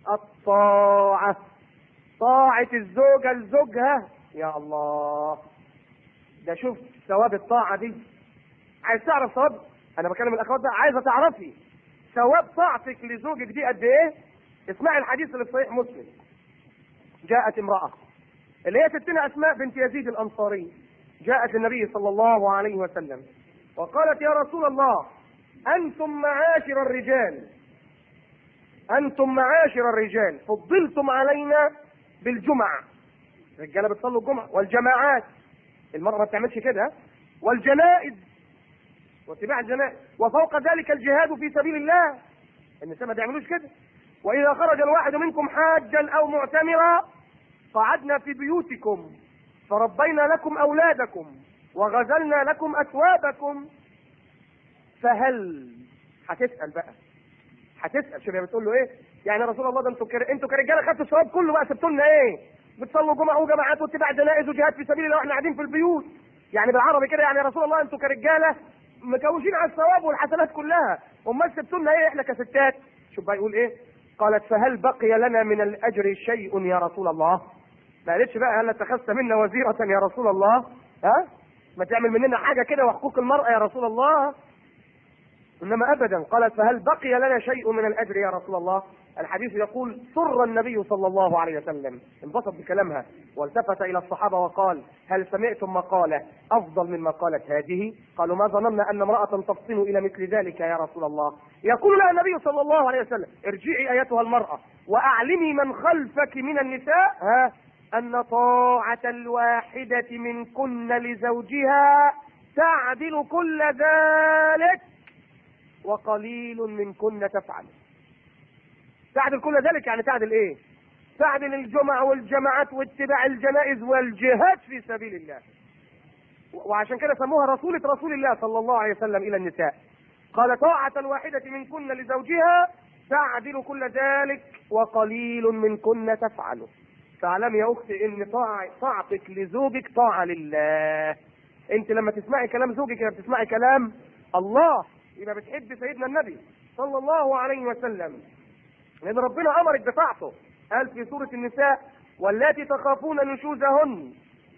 الطاعة طاعة الزوجة لزوجها يا الله ده شوف ثواب الطاعة دي عايز تعرف ثواب انا بكلم الاخوات ده عايزه تعرفي ثواب طاعتك لزوجك دي قد ايه اسمعي الحديث اللي في صحيح مسلم جاءت امرأة اللي هي ستنا اسماء بنت يزيد الانصاري جاءت النبي صلى الله عليه وسلم وقالت يا رسول الله انتم معاشر الرجال انتم معاشر الرجال فضلتم علينا بالجمع الرجاله بتصلوا الجمعه والجماعات المرأة ما بتعملش كده والجنائز واتباع الجنائز وفوق ذلك الجهاد في سبيل الله النساء ما بيعملوش كده واذا خرج الواحد منكم حاجا او معتمرا قعدنا في بيوتكم فربينا لكم اولادكم وغزلنا لكم اثوابكم فهل هتسال بقى هتسال شوف هي بتقول له ايه يعني يا رسول الله ده انتوا كر... انتوا كرجاله خدتوا الثواب كله بقى سبتوا لنا ايه بتصلوا جمعه وجماعات واتباع جنائز وجهاد في سبيل الله واحنا قاعدين في البيوت يعني بالعربي كده يعني يا رسول الله انتوا كرجاله مكوشين على الثواب والحسنات كلها امال سبتوا لنا ايه احنا كستات شوف بقى يقول ايه قالت فهل بقي لنا من الاجر شيء يا رسول الله ما قالتش بقى هل اتخذت منا وزيرة يا رسول الله ها ما تعمل مننا حاجة كده وحقوق المرأة يا رسول الله انما ابدا قالت فهل بقي لنا شيء من الاجر يا رسول الله الحديث يقول سر النبي صلى الله عليه وسلم انبسط بكلامها والتفت الى الصحابه وقال هل سمعتم مقاله افضل من مقاله هذه؟ قالوا ما ظننا ان امراه تفطن الى مثل ذلك يا رسول الله. يقول لها النبي صلى الله عليه وسلم ارجعي ايتها المراه واعلمي من خلفك من النساء ها ان طاعه الواحده منكن لزوجها تعدل كل ذلك وقليل منكن تفعل تعدل كل ذلك يعني تعدل ايه تعدل الجمع والجماعات واتباع الجنائز والجهاد في سبيل الله وعشان كده سموها رسولة رسول الله صلى الله عليه وسلم إلى النساء قال طاعة الواحدة منكن لزوجها تعدل كل ذلك وقليل منكن تفعله فاعلم يا أختي إن طاعة طاعتك لزوجك طاعة لله أنت لما تسمعي كلام زوجك يبقى بتسمعي كلام الله يبقى بتحب سيدنا النبي صلى الله عليه وسلم لأن ربنا أمرك بطاعته قال في سورة النساء واللاتي تخافون نشوزهن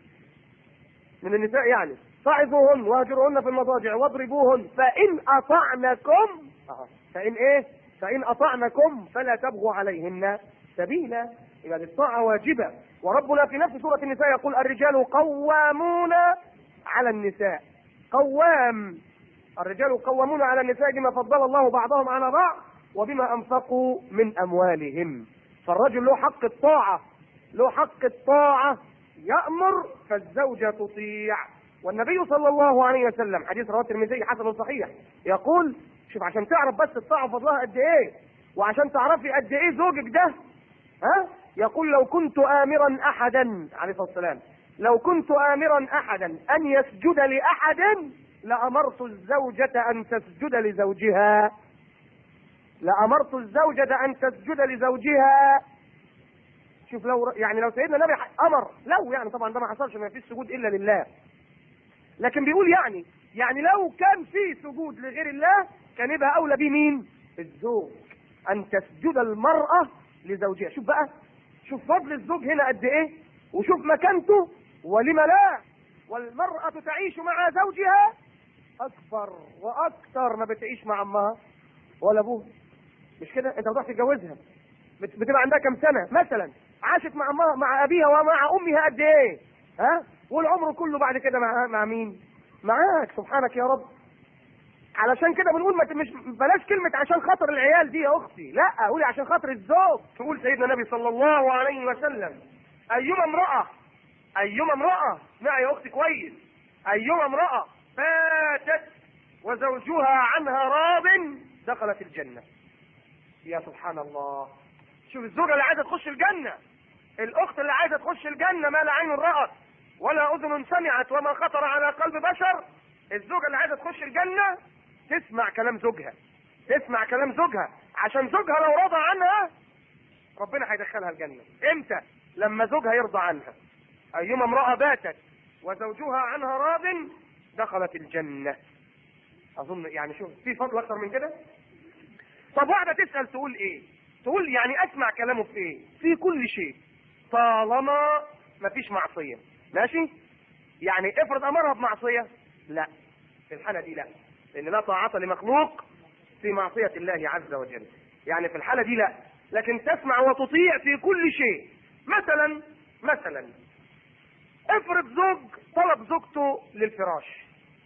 من النساء يعني فعظوهن واهجروهن في المضاجع واضربوهن فإن أطعنكم آه. فإن إيه؟ فإن أطعنكم فلا تبغوا عليهن سبيلا يبقى الطاعة واجبة وربنا في نفس سورة النساء يقول الرجال قوامون على النساء قوام الرجال قوامون على النساء بما فضل الله بعضهم على بعض وبما انفقوا من اموالهم فالرجل له حق الطاعه له حق الطاعه يامر فالزوجه تطيع والنبي صلى الله عليه وسلم حديث رواه الترمذي حسن صحيح يقول شوف عشان تعرف بس الطاعه وفضلها قد ايه وعشان تعرفي قد ايه زوجك ده ها يقول لو كنت امرا احدا عليه الصلاه والسلام لو كنت امرا احدا ان يسجد لاحد لامرت الزوجه ان تسجد لزوجها لامرت الزوجه ان تسجد لزوجها شوف لو يعني لو سيدنا النبي امر لو يعني طبعا ده ما حصلش ما فيش سجود الا لله لكن بيقول يعني يعني لو كان في سجود لغير الله كان يبقى اولى بيه مين الزوج ان تسجد المراه لزوجها شوف بقى شوف فضل الزوج هنا قد ايه وشوف مكانته ولم لا والمرأة تعيش مع زوجها أكبر وأكثر ما بتعيش مع أمها ولا أبوها مش كده أنت بتروح تتجوزها بت- بتبقى عندها كام سنة مثلا عاشت مع أمها مع أبيها ومع أمها قد إيه ها والعمر كله بعد كده مع مع مين معاك سبحانك يا رب علشان كده بنقول ما ت- مش بلاش كلمة عشان خاطر العيال دي يا أختي، لا قولي عشان خاطر الزوج، تقول سيدنا النبي صلى الله عليه وسلم أيما امرأة أيما امرأة اسمعي يا أختي كويس أيما امرأة فاتت وزوجها عنها راض دخلت الجنة. يا سبحان الله شوف الزوجة اللي عايزة تخش الجنة الأخت اللي عايزة تخش الجنة ما لا عين رأت ولا أذن سمعت وما خطر على قلب بشر الزوجة اللي عايزة تخش الجنة تسمع كلام زوجها تسمع كلام زوجها عشان زوجها لو رضى عنها ربنا هيدخلها الجنة امتى لما زوجها يرضى عنها أيما امرأة باتت وزوجها عنها راض دخلت الجنة أظن يعني شوف في فضل أكتر من كده طب واحدة تسأل تقول ايه تقول يعني اسمع كلامه في ايه في كل شيء طالما مفيش معصية ماشي يعني افرض امرها بمعصية لا في الحالة دي لا لان لا طاعة لمخلوق في معصية الله عز وجل يعني في الحالة دي لا لكن تسمع وتطيع في كل شيء مثلا مثلا افرض زوج طلب زوجته للفراش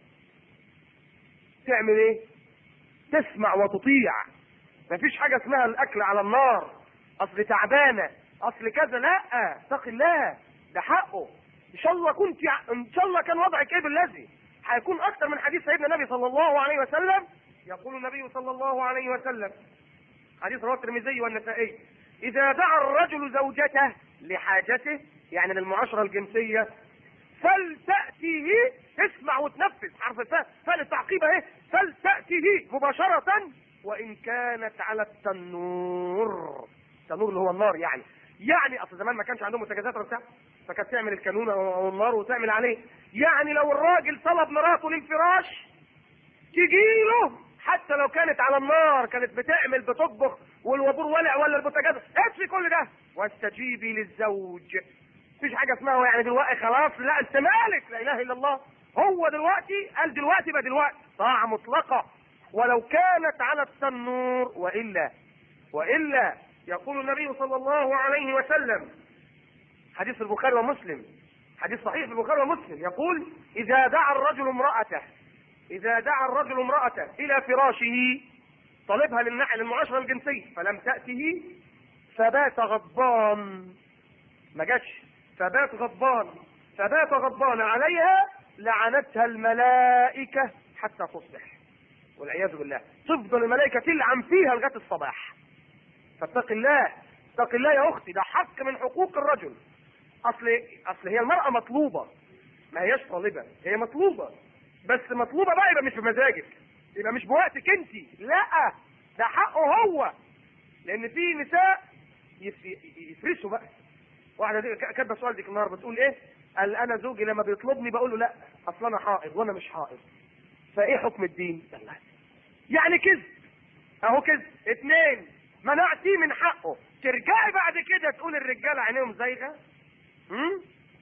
تعمل ايه تسمع وتطيع مفيش حاجة اسمها الأكل على النار أصل تعبانة أصل كذا لا اتق الله ده حقه إن شاء الله كنت إن شاء الله كان وضعك إيه بالذي هيكون أكثر من حديث سيدنا النبي صلى الله عليه وسلم يقول النبي صلى الله عليه وسلم حديث رواه الترمذي والنسائي إذا دعا الرجل زوجته لحاجته يعني للمعاشرة الجنسية فلتأتيه اسمع وتنفذ حرف الفاء فاء التعقيب اهي فلتأتيه مباشرة وإن كانت على التنور التنور اللي هو النار يعني يعني أصل زمان ما كانش عندهم متجهزات ولا بتاع فكانت تعمل الكانون أو النار وتعمل عليه يعني لو الراجل طلب مراته للفراش تجيله حتى لو كانت على النار كانت بتعمل بتطبخ والوابور ولع ولا البوتاجاز اطفي كل ده واستجيبي للزوج مفيش حاجه اسمها يعني دلوقتي خلاص لا انت مالك لا اله الا الله هو دلوقتي قال دلوقتي يبقى دلوقتي طاعه مطلقه ولو كانت على التنور والا والا يقول النبي صلى الله عليه وسلم حديث البخاري ومسلم حديث صحيح في البخاري ومسلم يقول اذا دعا الرجل امراته اذا دعا الرجل امراته الى فراشه طلبها للنع- للمعاشره الجنسيه فلم تاته فبات غضبان ما جاتش فبات غضبان فبات غضبان عليها لعنتها الملائكة حتى تصبح والعياذ بالله تفضل الملائكة تلعن فيها لغاية الصباح فاتق الله اتق الله يا اختي ده حق من حقوق الرجل اصل اصل هي المرأة مطلوبة ما هياش طالبة هي مطلوبة بس مطلوبة بقى يبقى مش بمزاجك يبقى مش بوقتك انت لا ده حقه هو لان في نساء يف- يفرسوا بقى واحده دي ك- كاتبه سؤال ديك النهار بتقول ايه؟ قال انا زوجي لما بيطلبني بقول له لا اصل انا حائض وانا مش حائض. فايه حكم الدين؟ الله يعني كذب اهو كذب اتنين منعتيه من حقه ترجعي بعد كده تقول الرجاله عينيهم زايغه امم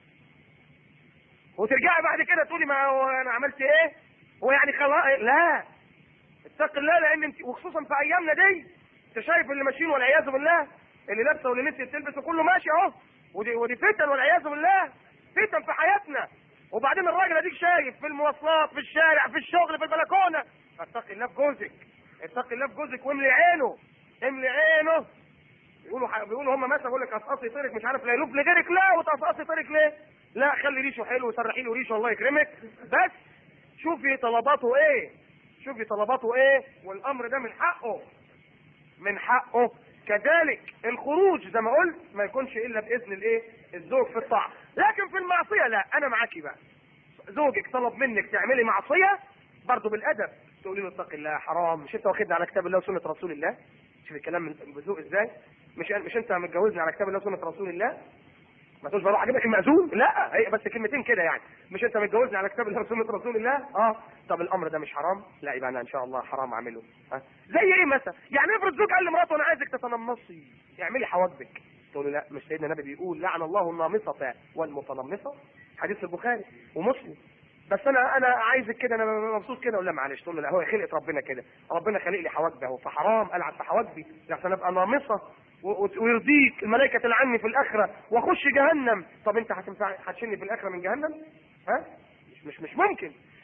وترجعي بعد كده تقولي ما هو انا عملت ايه؟ هو يعني خلاص لا اتق الله لان انت وخصوصا في ايامنا دي انت شايف اللي ماشيين والعياذ بالله اللي لابسه واللي نسيت تلبس وكله ماشي اهو ودي ودي فتن والعياذ بالله فتن في حياتنا وبعدين الراجل اديك شايف في المواصلات في الشارع في الشغل في البلكونه اتق الله في جوزك اتق الله في جوزك واملي عينه املي عينه بيقولوا ح- بيقولوا هم مثلا يقول لك قصقصي طيرك مش عارف لا يلوف لغيرك لا وتقصقصي طيرك ليه؟ لا خلي ريشه حلو وسرحي له ريشه الله يكرمك بس شوفي طلباته ايه شوفي طلباته ايه والامر ده من حقه من حقه كذلك الخروج زي ما قلت ما يكونش الا باذن الايه الزوج في الطاعه لكن في المعصيه لا انا معاكي بقى زوجك طلب منك تعملي معصيه برضه بالادب تقولي له اتق الله حرام مش انت واخدني على كتاب الله وسنه رسول الله شوف الكلام من- بذوق ازاي مش مش انت متجوزني على كتاب الله وسنه رسول الله ما تقولش بروح اجيبك المأذون لا هي بس كلمتين كده يعني مش انت متجوزني على كتاب الله وسنه رسول الله اه طب الامر ده مش حرام لا يبقى انا ان شاء الله حرام اعمله ها زي ايه مثلا يعني افرض زوج قال لمراته انا عايزك تتنمصي اعملي حواجبك تقول له لا مش سيدنا النبي بيقول لعن الله النامصه والمتنمصه حديث البخاري ومسلم بس انا انا عايزك كده انا مبسوط كده ولا معلش تقول له لا هو خلقه ربنا كده ربنا خلق لي حواجبي اهو فحرام العب في حواجبي عشان ابقى نامصه و- و- ويرضيك الملائكه تلعني في الاخره واخش جهنم طب انت هتنفع هتشيلني في الاخره من جهنم ها مش مش مش ممكن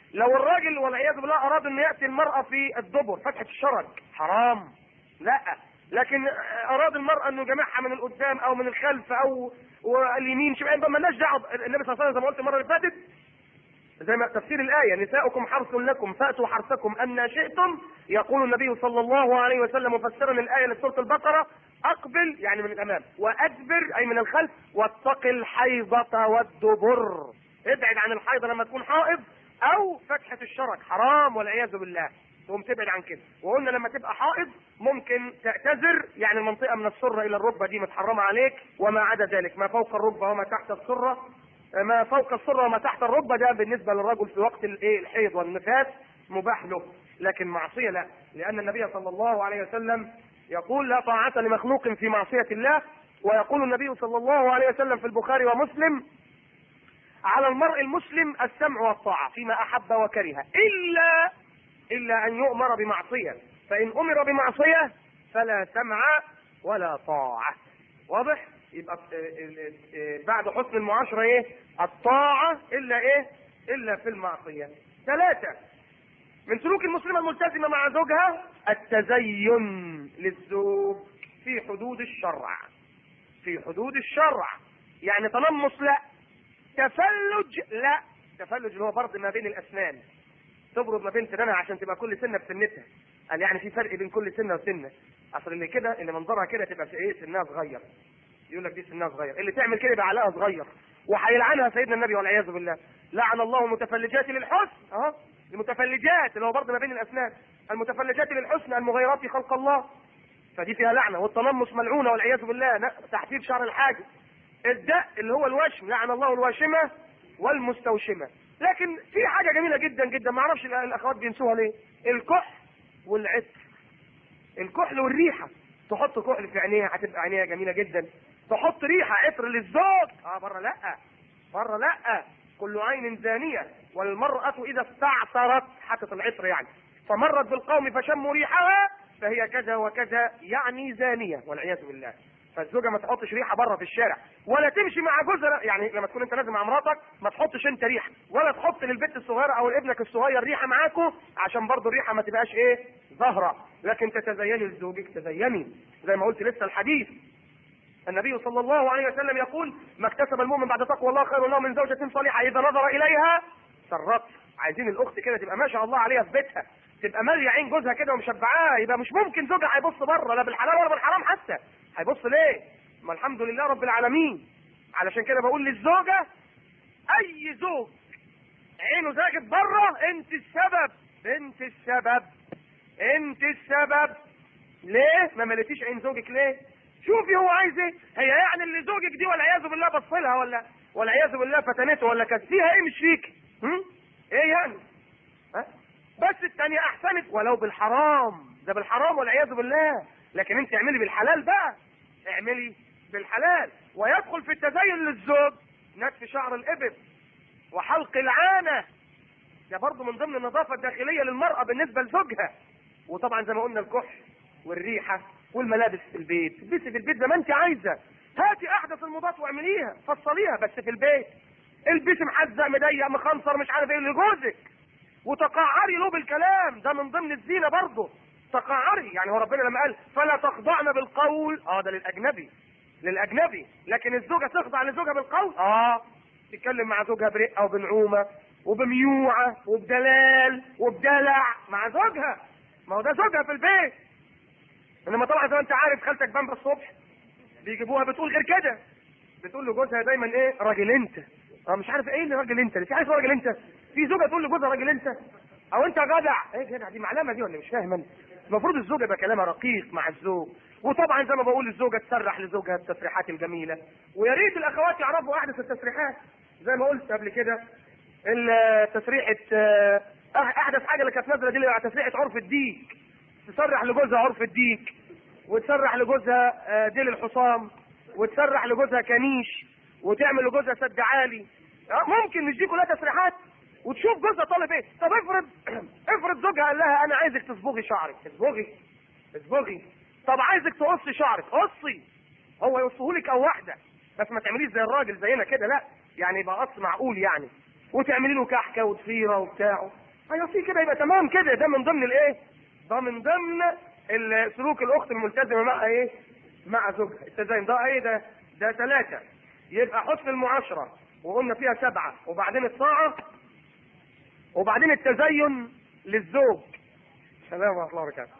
لو الراجل والعياذ بالله اراد ان ياتي المراه في الدبر فتحه الشرج حرام لا لكن اراد المراه انه يجمعها من القدام او من الخلف او واليمين شوف ما مالناش دعوه النبي صلى الله عليه وسلم زي ما قلت المره اللي فاتت زي ما تفسير الآية نساؤكم حرث لكم فأتوا حرثكم أن شئتم يقول النبي صلى الله عليه وسلم مفسرا الآية لسورة البقرة أقبل يعني من الأمام وأدبر أي من الخلف واتق الحيضة والدبر ابعد عن الحيضة لما تكون حائض أو فتحة الشرج حرام والعياذ بالله تقوم تبعد عن كده وقلنا لما تبقى حائض ممكن تعتذر يعني المنطقة من السرة إلى الركبة دي متحرمة عليك وما عدا ذلك ما فوق الركبة وما تحت السرة ما فوق السرة وما تحت الركبة ده بالنسبة للرجل في وقت الايه الحيض والنفاس مباح له لكن معصية لا لأن النبي صلى الله عليه وسلم يقول لا طاعة لمخلوق في معصية الله ويقول النبي صلى الله عليه وسلم في البخاري ومسلم على المرء المسلم السمع والطاعة فيما أحب وكره إلا إلا أن يؤمر بمعصية فإن أمر بمعصية فلا سمع ولا طاعة واضح؟ يبقى بعد حسن المعاشرة ايه الطاعة الا ايه الا في المعصية ثلاثة من سلوك المسلمة الملتزمة مع زوجها التزين للزوج في حدود الشرع في حدود الشرع يعني تنمص لا تفلج لا تفلج اللي هو فرض ما بين الاسنان تبرد ما بين سنانها عشان تبقى كل سنه بسنتها قال يعني في فرق بين كل سنه وسنه اصل اللي كده اللي منظرها كده تبقى في ايه سنها صغير يقول لك دي سنها صغير اللي تعمل كده يبقى علاقه صغير وهيلعنها سيدنا النبي والعياذ بالله لعن الله المتفلجات للحسن اهو المتفلجات اللي هو برضه ما بين الاسنان المتفلجات للحسن المغيرات في خلق الله فدي فيها لعنه والتنمص ملعونه والعياذ بالله تحديد شعر الحاجب الدق اللي هو الوشم لعن الله الواشمه والمستوشمه لكن في حاجه جميله جدا جدا ما اعرفش الاخوات بينسوها ليه الكحل والعطر الكحل والريحه تحط كحل في عينيها هتبقى عينيها جميله جدا تحط ريحه عطر للزوج اه بره لا بره لا كل عين زانيه والمراه اذا استعطرت حطت العطر يعني فمرت بالقوم فشموا ريحها فهي كذا وكذا يعني زانيه والعياذ بالله فالزوجه ما تحطش ريحه بره في الشارع ولا تمشي مع جوزها يعني لما تكون انت نازل مع مراتك ما تحطش انت ريحه ولا تحط للبنت الصغيره او لابنك الصغير ريحه معاكم عشان برضه الريحه ما تبقاش ايه ظاهره لكن تتزيني لزوجك تزيني زي ما قلت لسه الحديث النبي صلى الله عليه وسلم يقول ما اكتسب المؤمن بعد تقوى الله خير له من زوجة صالحة إذا نظر إليها سرت عايزين الأخت كده تبقى ما شاء الله عليها في بيتها تبقى مالية عين جوزها كده ومشبعاه يبقى مش ممكن زوجها هيبص بره لا بالحلال ولا بالحرام حتى هيبص ليه؟ ما الحمد لله رب العالمين علشان كده بقول للزوجة أي زوج عينه زاجت بره أنت السبب أنت السبب أنت السبب ليه؟ ما مليتيش عين زوجك ليه؟ شوفي هو عايز ايه هي يعني اللي زوجك دي والعياذ بالله بص لها ولا والعياذ بالله فتنته ولا كانت فيها ايه مش فيك هم؟ ايه يعني ها؟ بس الثانية احسنت ولو بالحرام ده بالحرام والعياذ بالله لكن انت اعملي بالحلال بقى اعملي بالحلال ويدخل في التزين للزوج نتف شعر الابل وحلق العانة ده برضه من ضمن النظافة الداخلية للمرأة بالنسبة لزوجها وطبعا زي ما قلنا الكحل والريحة والملابس في البيت البسي في البيت زي ما انت عايزه هاتي احدث الموضات واعمليها فصليها بس في البيت البسي محزق مضيق مخنصر مش عارف ايه لجوزك وتقعري له بالكلام ده من ضمن الزينه برضه تقعري يعني هو ربنا لما قال فلا تخضعن بالقول اه ده للاجنبي للاجنبي لكن الزوجه تخضع لزوجها بالقول اه تتكلم مع زوجها برقه وبنعومه وبميوعه وبدلال وبدلع مع زوجها ما هو ده زوجها في البيت انما طبعا زي ما انت عارف خالتك بامبا الصبح بيجيبوها بتقول غير كده بتقول لجوزها دايما ايه راجل انت اه مش عارف ايه اللي راجل انت في عارف راجل انت في زوجه تقول لجوزها راجل انت او انت جدع ايه جدع دي معلمه دي ولا مش فاهم انا المفروض الزوجه يبقى كلامها رقيق مع الزوج وطبعا زي ما بقول الزوجه تسرح لزوجها التسريحات الجميله ويا ريت الاخوات يعرفوا احدث التسريحات زي ما قلت قبل كده تسريحه احدث حاجه اللي كانت نازله دي اللي تسريحه عرف الديك تسرح لجوزها عرف الديك وتسرح لجوزها ديل الحصام وتسرح لجوزها كنيش وتعمل لجوزها سد عالي ممكن مش دي كلها تسريحات وتشوف جوزها طالب ايه طب افرض افرض زوجها قال لها انا عايزك تصبغي شعرك اصبغي اصبغي طب عايزك تقصي شعرك قصي هو يقصهولك او واحده بس ما تعمليش زي الراجل زينا كده لا يعني يبقى قص معقول يعني وتعملي له كحكه وضفيره وبتاع ايوه في كده يبقى تمام كده ده من ضمن الايه؟ ده من ضمن ال- سلوك الاخت الملتزمه مع ايه؟ مع زوجها التزين ده ايه ده؟ ده ثلاثه يبقى حسن المعاشره وقلنا فيها سبعه وبعدين الطاعه وبعدين التزين للزوج سلام ورحمه الله وبركاته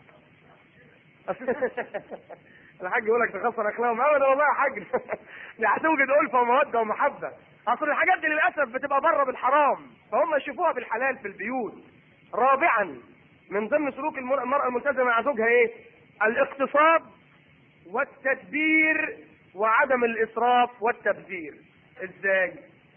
الحاج يقول لك تخسر اخلاقهم ابدا والله يا حاج دي هتوجد الفه وموده ومحبه اصل الحاجات دي للاسف بتبقى بره بالحرام فهم يشوفوها بالحلال في البيوت رابعا من ضمن سلوك المر- المراه الملتزمه مع زوجها ايه؟ الاقتصاد والتدبير وعدم الاسراف والتبذير ازاي؟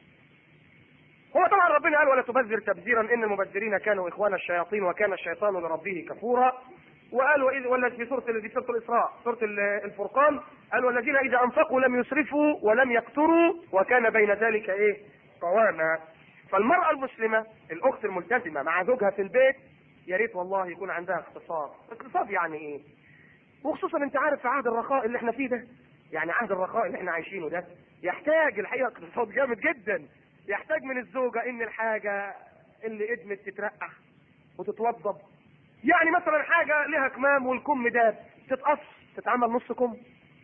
هو طبعا ربنا قال ولا تبذر تبذيرا ان المبذرين كانوا اخوان الشياطين وكان الشيطان لربه كفورا وقال واذ ولا في سوره في سوره الاسراء سوره ال- الفرقان قال والذين اذا انفقوا لم يسرفوا ولم يقتروا وكان بين ذلك ايه؟ قواما فالمراه المسلمه الاخت الملتزمه مع زوجها في البيت يا ريت والله يكون عندها اقتصاد اقتصاد يعني ايه؟ وخصوصا انت عارف في عهد الرخاء اللي احنا فيه ده يعني عهد الرخاء اللي احنا عايشينه ده يحتاج الحقيقه اقتصاد جامد جدا يحتاج من الزوجه ان الحاجه اللي ادمت تترقع وتتوضب يعني مثلا حاجه لها كمام والكم داب تتقص تتعمل نص كم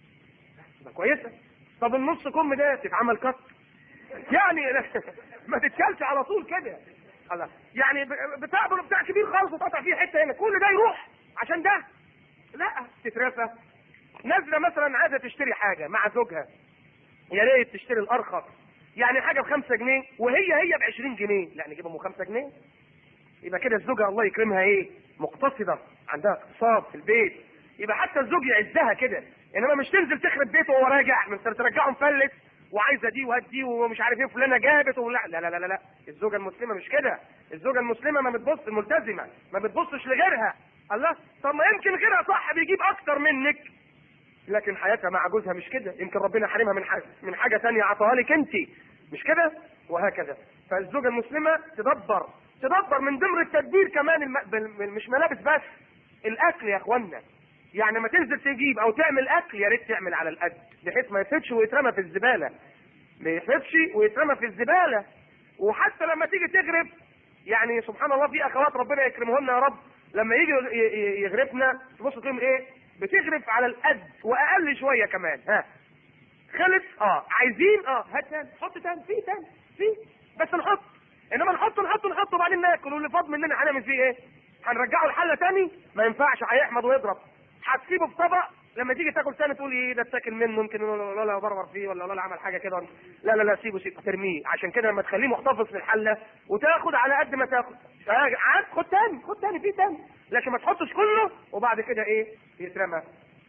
تبقى كويسه طب النص كم ده تتعمل كت يعني ما تتشالش على طول كده الله يعني ب- بتاع بتاع كبير خالص وتقطع فيه حته هنا كل ده يروح عشان ده لا تترفى نازله مثلا عايزه تشتري حاجه مع زوجها يا ريت تشتري الارخص يعني حاجه بخمسة جنيه وهي هي ب 20 جنيه لا نجيب ام 5 جنيه يبقى كده الزوجه الله يكرمها ايه مقتصده عندها اقتصاد في البيت يبقى حتى الزوج يعزها كده انما مش تنزل تخرب بيته وهو راجع مش ترجعه مفلس وعايزه دي وهات دي ومش عارف ايه فلانه جابت ولا لا لا لا لا لا الزوجه المسلمه مش كده الزوجه المسلمه ما بتبص الملتزمه ما بتبصش لغيرها الله طب ما يمكن غيرها صح بيجيب اكتر منك لكن حياتها مع جوزها مش كده يمكن ربنا حرمها من حاجه من حاجه ثانيه عطاها لك انت مش كده وهكذا فالزوجه المسلمه تدبر تدبر من ضمن التدبير كمان الم... بال- مش ملابس بس الاكل يا اخوانا يعني ما تنزل تجيب او تعمل اكل يا ريت تعمل على القد بحيث ما يفسدش ويترمى في الزباله ما يفسدش ويترمى في الزباله وحتى لما تيجي تغرف يعني سبحان الله في اخوات ربنا يكرمهن يا رب لما يجي ي- ي- يغرفنا تبص تقول ايه بتغرف على القد واقل شويه كمان ها خلص اه عايزين اه هات تاني حط تاني في تاني في بس نحط انما نحط نحط نحط وبعدين ناكل واللي فاض مننا هنعمل فيه ايه؟ هنرجعه الحله تاني ما ينفعش هيحمض ويضرب هتسيبه في طبق لما تيجي تاكل تاني تقول ايه ده اتاكل منه ممكن ولا لا بربر فيه ولا لا عمل حاجه كده لا لا لا سيبه سيبه ترميه عشان كده لما تخليه محتفظ في الحله وتاخد على قد ما تاخد آه، عاد خد تاني خد تاني في تاني لكن ما تحطش كله وبعد كده ايه يترمى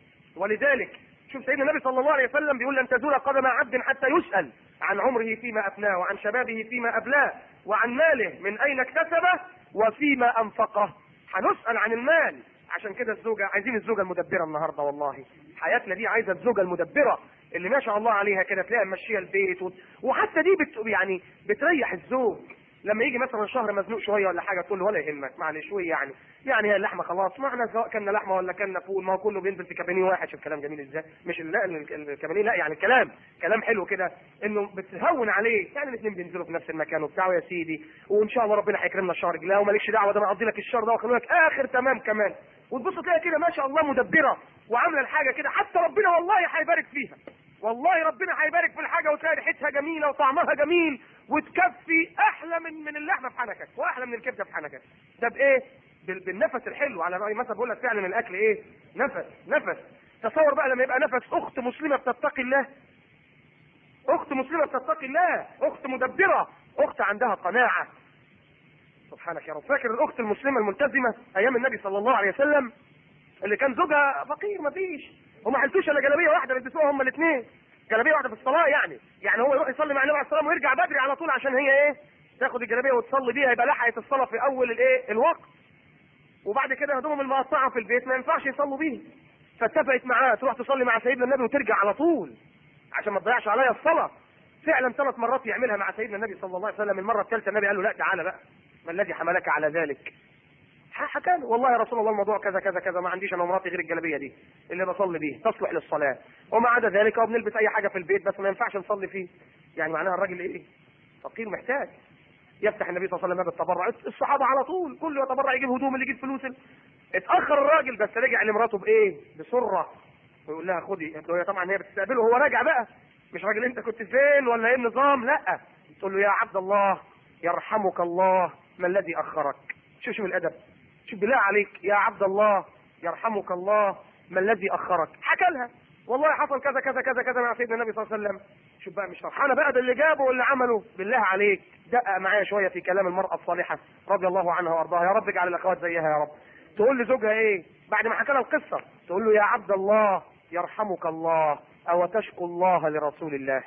ولذلك شوف سيدنا النبي صلى الله عليه وسلم بيقول لن تزول قدم عبد حتى يسأل عن عمره فيما أفناه وعن شبابه فيما أبلاه وعن ماله من أين اكتسبه وفيما أنفقه هنسأل عن المال عشان كده الزوجة عايزين الزوجة المدبرة النهاردة والله حياتنا دي عايزة الزوجة المدبرة اللي ما شاء الله عليها كده تلاقي ماشية البيت و... وحتى دي بت... يعني بتريح الزوج لما يجي مثلا شهر مزنوق شويه ولا حاجه تقول له ولا يهمك معلش شويه يعني يعني هي اللحمه خلاص ما احنا سواء كنا لحمه ولا كنا فول ما هو كله بينزل في كابينيه واحد شوف كلام جميل ازاي مش لا ال- الكابينيه لا يعني الكلام كلام حلو كده انه بتهون عليه يعني الاثنين بينزلوا في نفس المكان وبتاع يا سيدي وان شاء الله ربنا هيكرمنا الشهر الجاي ومالكش دعوه ده انا اقضي لك الشهر ده واخلي لك اخر تمام كمان وتبص تلاقي كده ما شاء الله مدبره وعامله الحاجه كده حتى ربنا والله هيبارك فيها والله ربنا هيبارك في الحاجه وتلاقي ريحتها جميله وطعمها جميل وتكفي احلى من من اللحمه في حنكك واحلى من الكبده في حنكك ده بايه؟ بال- بالنفس الحلو على راي مثلا بقول لك فعلا الاكل ايه؟ نفس نفس تصور بقى لما يبقى نفس اخت مسلمه بتتقي الله اخت مسلمه بتتقي الله اخت مدبره اخت عندها قناعه سبحانك يا رب فاكر الاخت المسلمه الملتزمه ايام النبي صلى الله عليه وسلم اللي كان زوجها فقير مفيش وما حلتوش الا جلابيه واحده بيلبسوها هما الاثنين جلابيه واحده في الصلاه يعني يعني هو يروح يصلي مع النبي عليه الصلاه والسلام ويرجع بدري على طول عشان هي ايه تاخد الجلابيه وتصلي بيها يبقى لحقت الصلاه في اول الايه الوقت وبعد كده هدومهم المقطعه في البيت ما ينفعش يصلوا بيها فاتفقت معاه تروح تصلي مع سيدنا النبي وترجع على طول عشان ما تضيعش عليا الصلاه فعلا ثلاث مرات يعملها مع سيدنا النبي صلى الله عليه وسلم المره الثالثه النبي قال له لا تعالى بقى ما الذي حملك على ذلك حكى له والله يا رسول الله الموضوع كذا كذا كذا ما عنديش انا ومراتي غير الجلابيه دي اللي بصلي بيه تصلح للصلاه وما عدا ذلك وبنلبس اي حاجه في البيت بس ما ينفعش نصلي فيه يعني معناها الراجل ايه فقير محتاج يفتح النبي صلى الله عليه وسلم باب التبرع الصحابه على طول كله يتبرع يجيب هدوم اللي يجيب فلوس اتاخر الراجل بس رجع لمراته بايه بسره ويقول لها خدي هي طبعا هي بتستقبله هو راجع بقى مش راجل انت كنت فين ولا ايه النظام لا تقول له يا عبد الله يرحمك الله ما الذي اخرك شوف شوف الادب شوف بالله عليك يا عبد الله يرحمك الله ما الذي اخرك حكى لها والله حصل كذا كذا كذا كذا مع سيدنا النبي صلى الله عليه وسلم شوف بقى مش فرحانه بقى ده اللي جابه واللي عمله بالله عليك دقق معايا شويه في كلام المراه الصالحه رضي الله عنها وارضاها يا رب اجعل الاخوات زيها يا رب تقول لزوجها ايه بعد ما حكى لها القصه تقول له يا عبد الله يرحمك الله او تشكو الله لرسول الله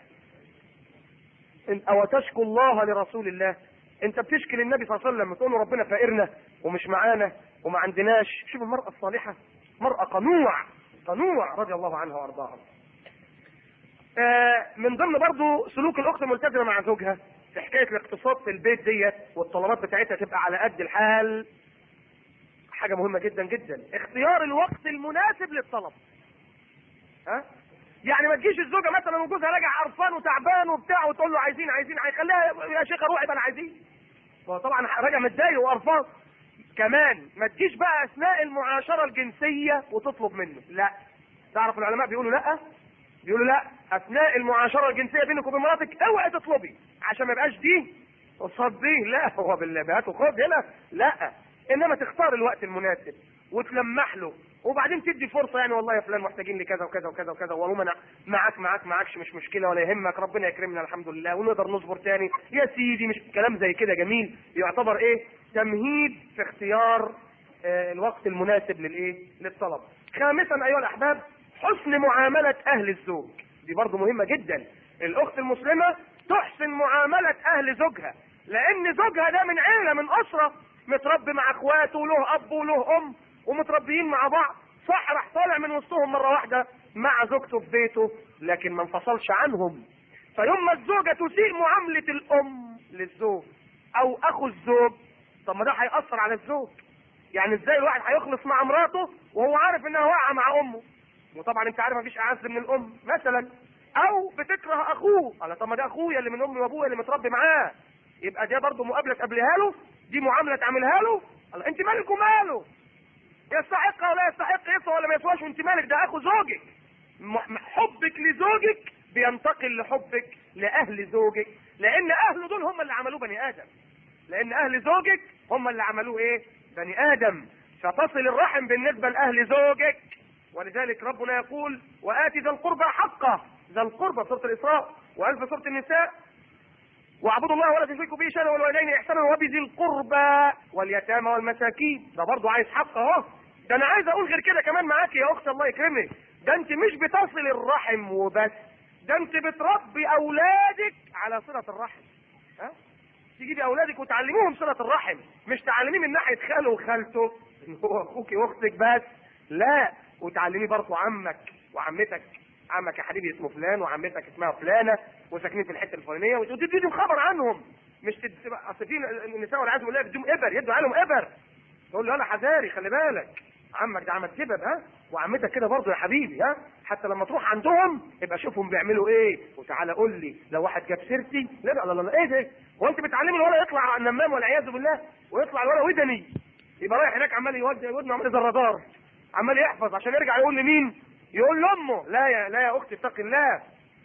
او تشكو الله لرسول الله انت بتشكي للنبي صلى الله عليه وسلم تقول له ربنا فقرنا ومش معانا وما عندناش شوف المرأة الصالحة مرأة قنوع قنوع رضي الله عنها وارضاها آه من ضمن برضو سلوك الاخت الملتزمة مع زوجها في حكاية الاقتصاد في البيت ديت والطلبات بتاعتها تبقى على قد الحال حاجة مهمة جدا جدا اختيار الوقت المناسب للطلب ها يعني ما تجيش الزوجه مثلا وجوزها راجع قرفان وتعبان وبتاع وتقول له عايزين عايزين هيخليها يا شيخه روحي بقى عايزين هو طبعا راجع متضايق وقرفان كمان ما تجيش بقى اثناء المعاشره الجنسيه وتطلب منه لا تعرف العلماء بيقولوا لا بيقولوا لا اثناء المعاشره الجنسيه بينك وبين مراتك اوعي تطلبي عشان ما يبقاش دي قصاد دي لا هو بالله هات وخد هنا لا انما تختار الوقت المناسب وتلمح له وبعدين تدي فرصه يعني والله يا فلان محتاجين لكذا وكذا وكذا وكذا والله انا معاك معاك معاكش مش مشكله ولا يهمك ربنا يكرمنا الحمد لله ونقدر نصبر تاني يا سيدي مش كلام زي كده جميل يعتبر ايه تمهيد في اختيار آه الوقت المناسب للايه للطلب خامسا ايها الاحباب حسن معامله اهل الزوج دي برضه مهمه جدا الاخت المسلمه تحسن معامله اهل زوجها لان زوجها ده من عيله من اسره متربي مع اخواته وله اب وله ام ومتربيين مع بعض صح راح طالع من وسطهم مره واحده مع زوجته في بيته لكن ما انفصلش عنهم فيوم ما الزوجه تسيء معامله الام للزوج او اخو الزوج طب ما ده هيأثر على الزوج يعني ازاي الواحد هيخلص مع مراته وهو عارف انها واقعه مع امه وطبعا انت عارف مفيش اعز من الام مثلا او بتكره اخوه قال طب ما ده اخويا اللي من امي وابويا اللي متربي معاه يبقى ده برضه مقابله تقابلها له دي معامله تعملها له قال انت مالك وماله يستحق ولا يستحق يسوى ولا ما يسواش وانت مالك ده اخو زوجك حبك لزوجك بينتقل لحبك لاهل زوجك لان اهل دول هم اللي عملوه بني ادم لان اهل زوجك هم اللي عملوه ايه بني ادم فتصل الرحم بالنسبه لاهل زوجك ولذلك ربنا يقول وآتي ذا القربى حقه ذا القربى سورة الإسراء وقال في سورة النساء واعبدوا الله ولا تشركوا به شيئا والوالدين احسانا وبذي القربى واليتامى والمساكين ده برضه عايز حق اهو ده انا عايز اقول غير كده كمان معاك يا اخت الله يكرمك ده انت مش بتصل الرحم وبس ده انت بتربي اولادك على صله الرحم ها تجيبي اولادك وتعلميهم صله الرحم مش تعلميه من ناحيه خاله وخالته ان هو اخوك واختك بس لا وتعلميه برضه عمك وعمتك عمك يا حبيبي اسمه فلان وعمتك اسمها فلانه وساكنين في الحته الفلانيه وتديهم خبر عنهم مش تد... اصل في النساء والعياذ بالله بيدوم ابر يدوا عليهم ابر تقول له انا حذاري خلي بالك عمك ده عمل كبر ها وعمتك كده برضه يا حبيبي ها حتى لما تروح عندهم يبقى شوفهم بيعملوا ايه وتعالى قول لي لو واحد جاب سيرتي لا لا لا, لا ايه ده هو انت بتعلمي الولد يطلع النمام والعياذ بالله ويطلع الولد ودني يبقى رايح هناك عمال يودي ودنه عمال زي الرادار عمال يحفظ عشان يرجع يقول لمين يقول لامه لا يا لا يا اختي اتقي الله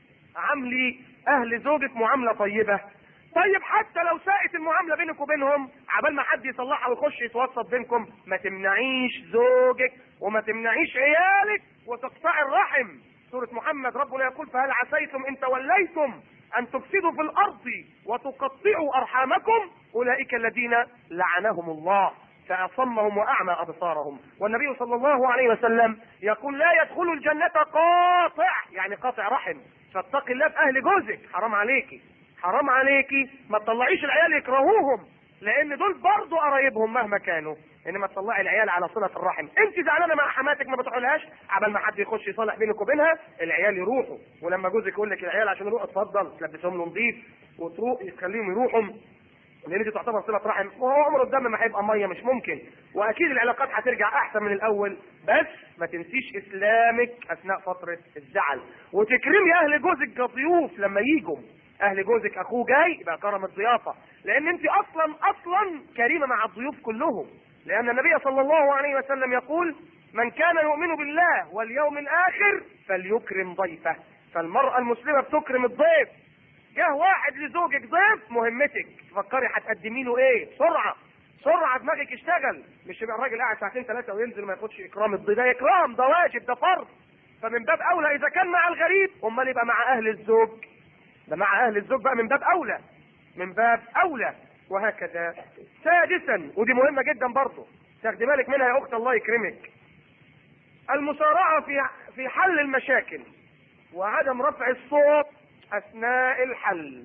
عاملي اهل زوجك معامله طيبه طيب حتى لو ساءت المعامله بينك وبينهم عبال ما حد يصلحها ويخش يتوسط بينكم ما تمنعيش زوجك وما تمنعيش عيالك وتقطع الرحم سورة محمد ربنا يقول فهل عسيتم ان توليتم ان تفسدوا في الارض وتقطعوا ارحامكم اولئك الذين لعنهم الله فأصمهم وأعمى أبصارهم والنبي صلى الله عليه وسلم يقول لا يدخل الجنة قاطع يعني قاطع رحم فاتقي الله في أهل جوزك حرام عليكي حرام عليكي ما تطلعيش العيال يكرهوهم لأن دول برضه قرايبهم مهما كانوا انما تطلعي العيال على صله الرحم انت زعلانه مع حماتك ما بتروحلهاش عبال ما حد يخش يصالح بينك وبينها العيال يروحوا ولما جوزك يقول لك العيال عشان يروحوا اتفضل تلبسهم له نظيف وتروح تخليهم يروحوا لان دي تعتبر صله رحم وهو عمره الدم ما هيبقى ميه مش ممكن واكيد العلاقات هترجع احسن من الاول بس ما تنسيش اسلامك اثناء فتره الزعل وتكرمي اهل جوزك كضيوف لما يجوا اهل جوزك اخوه جاي يبقى كرم الضيافه لان انت اصلا اصلا كريمه مع الضيوف كلهم لان النبي صلى الله عليه وسلم يقول من كان يؤمن بالله واليوم الاخر فليكرم ضيفه فالمراه المسلمه بتكرم الضيف جه واحد لزوجك ضيف مهمتك تفكري هتقدمي له ايه بسرعه بسرعه دماغك اشتغل مش يبقى الراجل قاعد ساعتين ثلاثه وينزل ما ياخدش اكرام الضيف ده اكرام ده واجب ده فرض فمن باب اولى اذا كان مع الغريب امال يبقى مع اهل الزوج ده مع اهل الزوج بقى من باب اولى من باب اولى وهكذا سادسا ودي مهمه جدا برضه تاخدي بالك منها يا اخت الله يكرمك المسارعه في في حل المشاكل وعدم رفع الصوت اثناء الحل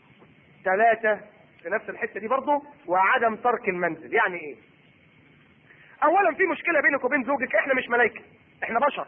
ثلاثه في نفس الحته دي برضه وعدم ترك المنزل يعني ايه اولا في مشكله بينك وبين زوجك احنا مش ملائكه احنا بشر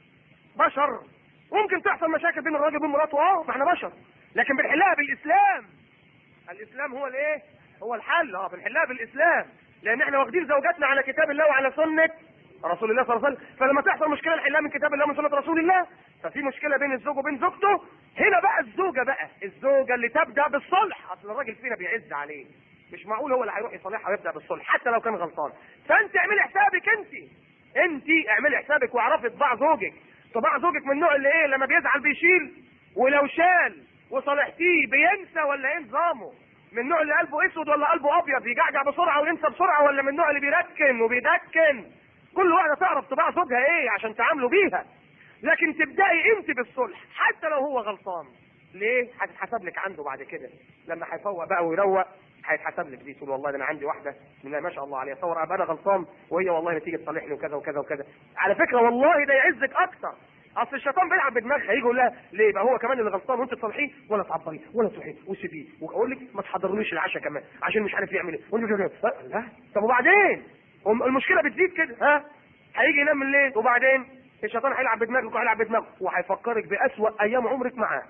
بشر ممكن تحصل مشاكل بين الراجل وبين مراته اه ما احنا بشر لكن بنحلها بالاسلام الاسلام هو الايه هو الحل اه بنحلها بالاسلام لان احنا واخدين زوجاتنا على كتاب الله وعلى سنه رسول الله صلى الله عليه وسلم فلما تحصل مشكله نحلها من كتاب الله ومن سنه رسول الله ففي مشكله بين الزوج وبين زوجته هنا بقى الزوجه بقى الزوجه اللي تبدا بالصلح اصل الراجل فينا بيعز عليه مش معقول هو اللي هيروح يصالحها ويبدا بالصلح حتى لو كان غلطان فانت اعملي حسابك انت انت اعملي حسابك واعرفي طباع زوجك طباع زوجك من النوع اللي ايه لما بيزعل بيشيل ولو شال وصالحتيه بينسى ولا ايه نظامه من النوع اللي قلبه اسود ولا قلبه ابيض يجعجع بسرعه وينسى بسرعه ولا من النوع اللي بيركن وبيدكن كل واحده تعرف طباع زوجها ايه عشان تعاملوا بيها لكن تبداي انت بالصلح حتى لو هو غلطان ليه هتتحسب لك عنده بعد كده لما هيفوق بقى ويروق هيتحسب لك دي تقول والله ده انا عندي واحده من ما شاء الله عليها تصور ابقى انا غلطان وهي والله تيجي تصالحني وكذا وكذا وكذا على فكره والله ده يعزك اكتر اصل الشيطان بيلعب بدماغها يجي يقول لها ليه بقى هو كمان اللي غلطان وانت تصالحيه ولا تعبريه ولا تروحيه وسيبيه واقول لك ما تحضرليش العشاء كمان عشان مش عارف يعمل ايه لا طب وبعدين المشكله بتزيد كده ها هيجي ينام من الليل وبعدين الشيطان هيلعب بدماغك وهيلعب بدماغك وهيفكرك باسوأ ايام عمرك معاه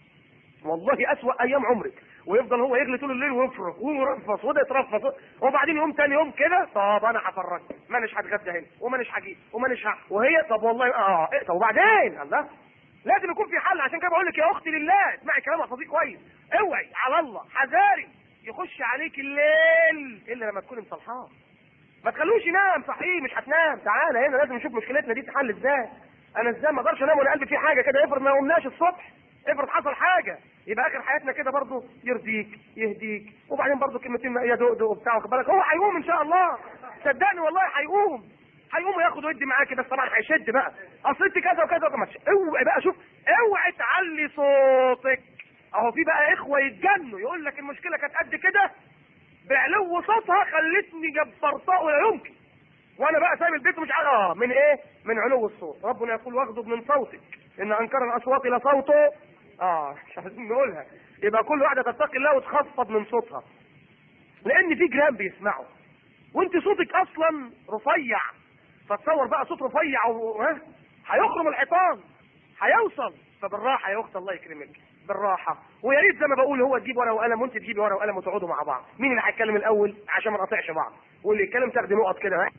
والله اسوأ ايام عمرك ويفضل هو يغلي طول الليل ويفرق ويرفص وده يترفص وبعدين يقوم تاني يوم كده طب انا هفرج مانيش هتغدى هنا ومانيش هجيب ومانيش ه... وهي طب والله اه إيه طب وبعدين الله لازم يكون في حل عشان كده بقول لك يا اختي لله اسمعي كلام احفظيه كويس اوعي على الله حذاري يخش عليك الليل الا لما تكوني مصلحاه ما تخلوش ينام صحيح مش هتنام تعالى هنا لازم نشوف مشكلتنا دي تتحل ازاي انا ازاي ما اقدرش انام وانا قلبي فيه حاجه كده افرض ما قمناش الصبح افرض حصل حاجه يبقى اخر حياتنا كده برضه يرضيك يهديك وبعدين برضه كلمتين يا دق دق وبتاع واخد بالك هو هيقوم ان شاء الله صدقني والله هيقوم هيقوم وياخد ودي معاك بس طبعا هيشد بقى اصل انت كذا وكذا وكذا اوعي بقى شوف اوعي تعلي صوتك اهو في بقى اخوه يتجنوا يقول لك المشكله كانت قد كده بعلو صوتها خلتني جبرتها ولا يمكن وانا بقى سايب البيت ومش عارف اه من ايه من علو الصوت ربنا يقول واغضب من صوتك ان انكر الاصوات لصوته اه مش عايزين نقولها يبقى كل واحده تتقي الله وتخفض من صوتها لان في جيران بيسمعوا وانت صوتك اصلا رفيع فتصور بقى صوت رفيع و... ها هيخرم الحيطان هيوصل فبالراحه يا اخت الله يكرمك بالراحه ويا ريت زي ما بقول هو تجيب ورقه وقلم وانت تجيبي ورقه وقلم وتقعدوا مع بعض مين اللي هيتكلم الاول عشان ما نقاطعش بعض واللي يتكلم تاخدي نقط كده ها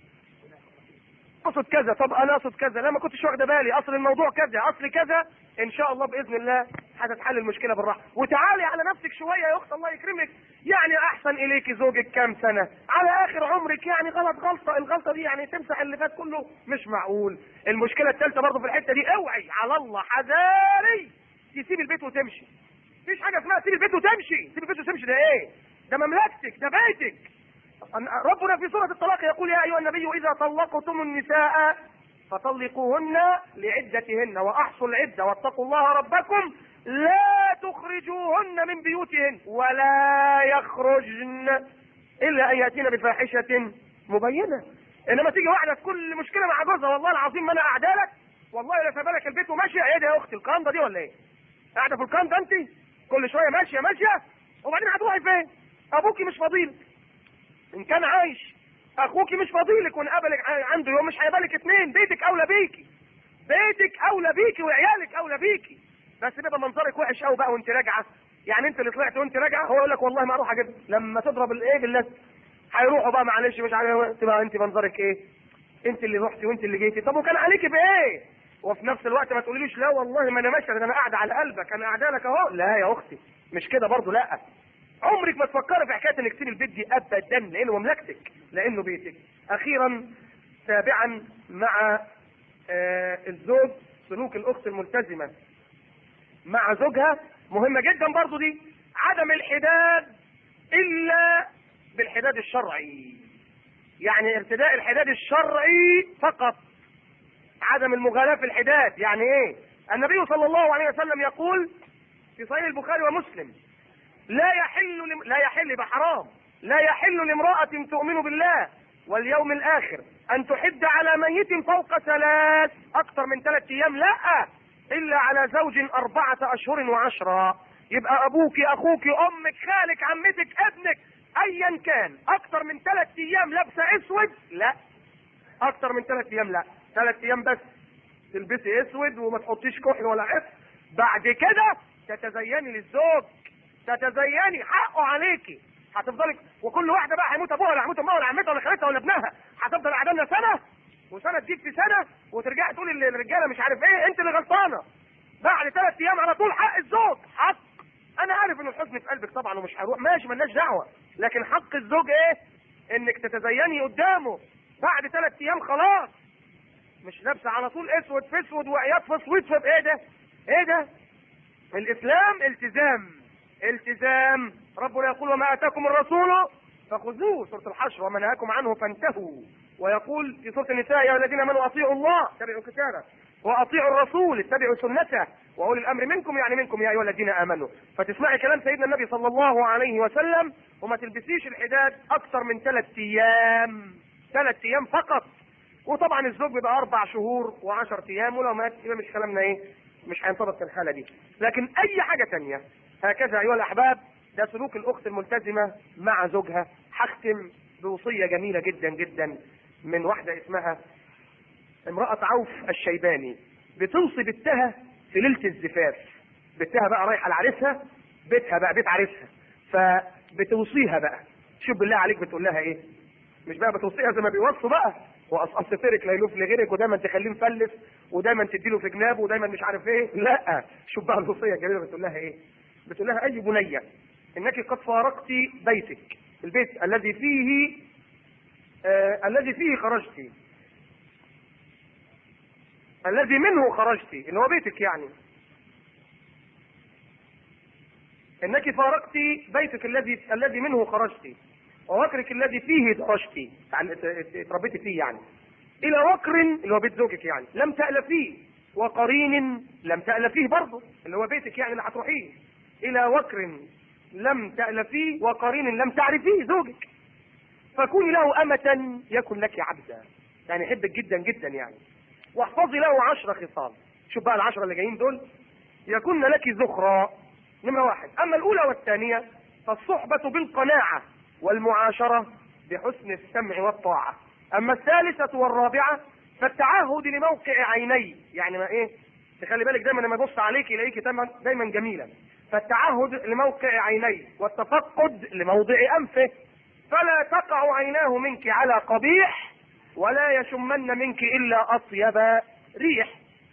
اقصد كذا طب انا اقصد كذا لا ما كنتش واخده بالي اصل الموضوع كذا اصل كذا ان شاء الله باذن الله هتتحل المشكله بالراحه وتعالي على نفسك شويه يا اخت الله يكرمك يعني احسن اليك زوجك كام سنه على اخر عمرك يعني غلط غلطه الغلطه دي يعني تمسح اللي فات كله مش معقول المشكله الثالثه برضه في الحته دي اوعي على الله حذاري تسيب البيت وتمشي مفيش حاجه اسمها تسيب البيت وتمشي تسيب البيت وتمشي ده ايه ده مملكتك ده بيتك ربنا في سورة الطلاق يقول يا أيها النبي إذا طلقتم النساء فطلقوهن لعدتهن وأحصوا العدة واتقوا الله ربكم لا تخرجوهن من بيوتهن ولا يخرجن إلا أن يأتين بفاحشة مبينة إنما تيجي واحدة في كل مشكلة مع جوزها والله العظيم ما أنا أعدالك والله لا سايبه لك البيت وماشية إيه ده يا أختي القنطة دي ولا إيه؟ قاعدة في القنطة أنت كل شوية ماشية ماشية وبعدين هتروحي فين؟ أبوكي مش فضيلك ان كان عايش اخوك مش فاضيلك ونقابلك عنده يوم مش هيبقى اثنين بيتك اولى بيكي بيتك اولى بيكي وعيالك اولى بيكي بس بيبقى منظرك وحش قوي بقى وانت راجعه يعني انت اللي طلعت وانت راجعه هو يقول لك والله ما اروح اجيب لما تضرب الايه بالله هيروحوا بقى معلش مش عارف تبقى انت منظرك ايه انت اللي رحتي وانت اللي جيتي طب وكان عليكي بايه وفي نفس الوقت ما تقوليليش لا والله ما انا ماشيه ده انا قاعده على قلبك انا قاعده لك اهو لا يا اختي مش كده برضه لا عمرك ما تفكري في حكايه انك تسيب البيت دي ابدا لانه مملكتك لانه بيتك اخيرا سابعا مع آه الزوج سلوك الاخت الملتزمه مع زوجها مهمه جدا برضه دي عدم الحداد الا بالحداد الشرعي يعني ارتداء الحداد الشرعي فقط عدم المغالاة في الحداد يعني ايه النبي صلى الله عليه وسلم يقول في صحيح البخاري ومسلم لا يحل لم... لا يحل بحرام لا يحل لامرأة تؤمن بالله واليوم الآخر أن تحد على ميت فوق ثلاث أكثر من ثلاث أيام لا إلا على زوج أربعة أشهر وعشرة يبقى أبوك أخوك أمك خالك عمتك ابنك أيا كان أكثر من ثلاث أيام لابسة أسود لا أكثر من ثلاث أيام لا ثلاث أيام بس تلبسي أسود وما تحطيش كحل ولا عف بعد كده تتزيني للزوج تتزيني حقه عليكي هتفضلي وكل واحده بقى هيموت ابوها ولا هيموت امها ولا عمتها ولا خالتها ولا ابنها هتفضل قاعده سنه وسنه تجيب في سنه وترجعي تقولي للرجاله مش عارف ايه انت اللي غلطانه بعد ثلاث ايام على طول حق الزوج حق انا عارف ان الحزن في قلبك طبعا ومش هروح ماشي ملناش دعوه لكن حق الزوج ايه انك تتزيني قدامه بعد ثلاث ايام خلاص مش لابسه على طول اسود في اسود وعياط في اسود في ايه ده ايه ده الاسلام التزام التزام ربنا يقول وما اتاكم الرسول فخذوه سوره الحشر وما نهاكم عنه فانتهوا ويقول في سوره النساء يا الذين امنوا اطيعوا الله اتبعوا كتابه واطيعوا الرسول اتبعوا سنته واولي الامر منكم يعني منكم يا ايها الذين امنوا فتسمعي كلام سيدنا النبي صلى الله عليه وسلم وما تلبسيش الحداد اكثر من ثلاث ايام ثلاث ايام فقط وطبعا الزوج بيبقى اربع شهور وعشر ايام ولو مات يبقى مش كلامنا ايه مش هينطبق في الحاله دي لكن اي حاجه تانية هكذا ايها الاحباب ده سلوك الاخت الملتزمه مع زوجها هختم بوصيه جميله جدا جدا من واحده اسمها امراه عوف الشيباني بتوصي بنتها في ليله الزفاف بنتها بقى رايحه لعريسها بيتها بقى بيت عريسها فبتوصيها بقى شوف بالله عليك بتقول لها ايه مش بقى بتوصيها زي ما بيوصوا بقى واصل فرق لا يلوف لغيرك ودايما تخليه مفلس ودايما تديله في جنابه ودايما مش عارف ايه لا شوف بقى الوصيه الجميله بتقول لها ايه بتقول لها اي بنيه انك قد فارقت بيتك البيت الذي فيه آه الذي فيه خرجت الذي منه خرجت اللي هو بيتك يعني انك فارقت بيتك الذي الذي منه خرجت ووكرك الذي فيه درجت يعني اتربيتي فيه يعني الى وكر اللي هو بيت زوجك يعني لم تألفيه وقرين لم تألفيه برضه اللي هو بيتك يعني اللي هتروحيه الى وكر لم تألفيه وقرين لم تعرفيه زوجك فكوني له أمة يكن لك عبدا يعني يحبك جدا جدا يعني واحفظي له عشر خصال شوف بقى العشرة اللي جايين دول يكن لك ذخرى نمرة واحد أما الأولى والثانية فالصحبة بالقناعة والمعاشرة بحسن السمع والطاعة أما الثالثة والرابعة فالتعهد لموقع عيني يعني ما إيه تخلي بالك دايما لما يبص عليك يلاقيك دايما دايما جميلا فالتعهد لموقع عيني والتفقد لموضع أنفه فلا تقع عيناه منك على قبيح ولا يشمن منك إلا أطيب ريح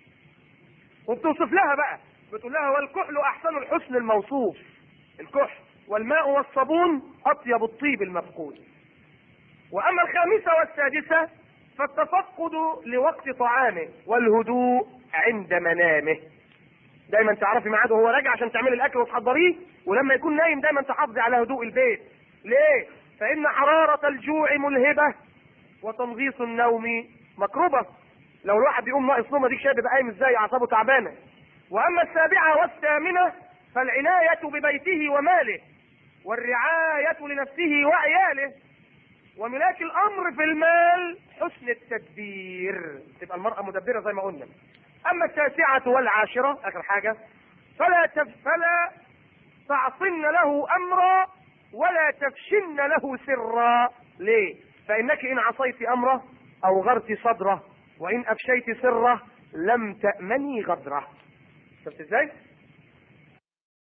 وبتوصف لها بقى بتقول لها والكحل أحسن الحسن الموصوف الكحل والماء والصابون أطيب الطيب المفقود وأما الخامسة والسادسة فالتفقد لوقت طعامه والهدوء عند منامه دايما تعرفي ميعاده وهو راجع عشان تعملي الاكل وتحضريه ولما يكون نايم دايما تحافظي على هدوء البيت ليه فان حرارة الجوع ملهبة وتنغيص النوم مكروبة لو الواحد بيقوم ناقص نوم اديك شايف بيبقى قايم ازاي اعصابه تعبانة واما السابعة والثامنة فالعناية ببيته وماله والرعاية لنفسه وعياله وملاك الامر في المال حسن التدبير تبقى المرأة مدبرة زي ما قلنا اما التاسعة والعاشرة اخر حاجة فلا تف فلا تعصن له امرا ولا تفشن له سرا ليه فانك ان عصيت امره او غرت صدره وان افشيت سره لم تأمني غدره شفت ازاي